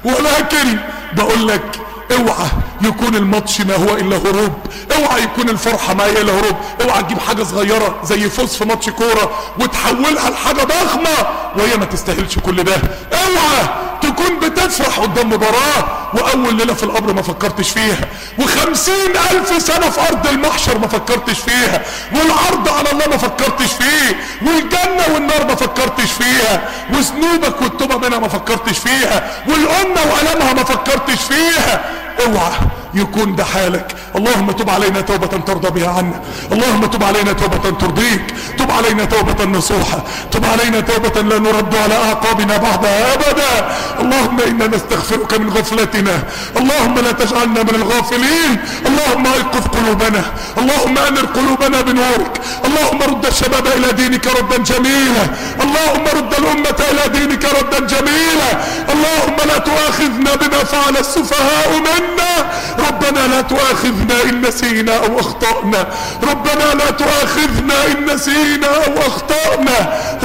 ولكن بقول لك اوعى يكون الماتش ما هو الا هروب اوعى يكون الفرحة ما هي الا هروب اوعى تجيب حاجة صغيرة زي فوز في ماتش كورة وتحولها لحاجة ضخمة وهي ما تستاهلش كل ده اوعى تكون بتفرح قدام مباراة واول ليلة في القبر ما فكرتش فيها وخمسين الف سنة في ارض المحشر ما فكرتش فيها والعرض على الله ما فكرتش فيه والجنة والنار ما فكرتش فيها وذنوبك والتوبة منها ما فكرتش فيها والامة والامها ما فكرتش فيها اوعى يكون ده حالك اللهم تب علينا توبة ترضى بها عنا اللهم تب علينا توبة ترضيك تب علينا توبة نصوحة تب علينا توبة لا نرد على اعقابنا بعدها ابدا اللهم انا نستغفرك من غفلتنا اللهم لا تجعلنا من الغافلين اللهم ايقظ قلوبنا اللهم انر قلوبنا بنورك اللهم رد الشباب الى دينك ردا جميلا اللهم رد الامة الى دينك ردا جميلا اللهم لا تؤاخذنا بما فعل السفهاء منا ربنا لا تؤاخذنا إن نسينا أو أخطأنا ربنا لا تؤاخذنا إن نسينا أو أخطأنا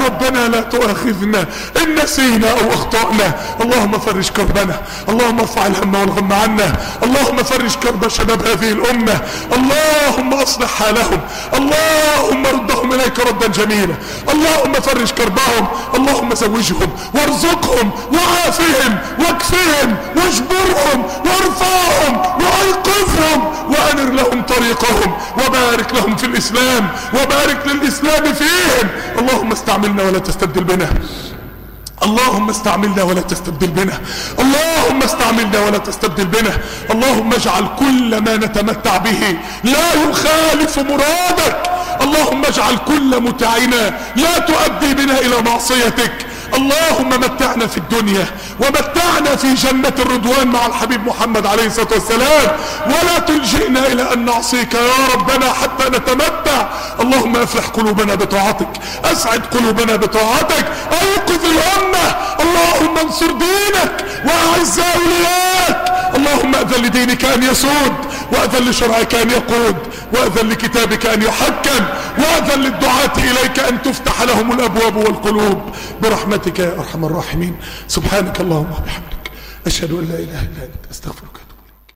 ربنا لا تؤاخذنا ان نسينا او اخطأنا اللهم فرج كربنا اللهم ارفع الهم والغم عنا اللهم فرج كرب شباب هذه الامة اللهم اصلح حالهم اللهم ردهم اليك ردا جميلا اللهم فرج كربهم اللهم زوجهم وارزقهم وعافهم واكفهم واجبرهم وارفعهم وايقظهم وانر لهم طريقهم وبارك لهم في الاسلام وبارك للاسلام فيهم اللهم استعملنا ولا تستبدل بنا اللهم استعملنا ولا تستبدل بنا اللهم استعملنا ولا تستبدل بنا اللهم اجعل كل ما نتمتع به لا يخالف مرادك اللهم اجعل كل متعنا لا تؤدي بنا الى معصيتك اللهم متعنا في الدنيا ومتعنا في جنة الرضوان مع الحبيب محمد عليه الصلاة والسلام ولا تلجئنا الى ان نعصيك يا ربنا حتى نتمتع اللهم افرح قلوبنا بطاعتك اسعد قلوبنا بطاعتك اوقظ الامة اللهم انصر دينك واعز اولياءك اللهم اذن لدينك ان يسود واذن لشرعك ان يقود واذن لكتابك ان يحكم واذن للدعاة اليك ان تفتح لهم الابواب والقلوب برحمتك يا ارحم الراحمين سبحانك اللهم وبحمدك اشهد ان لا اله الا انت استغفرك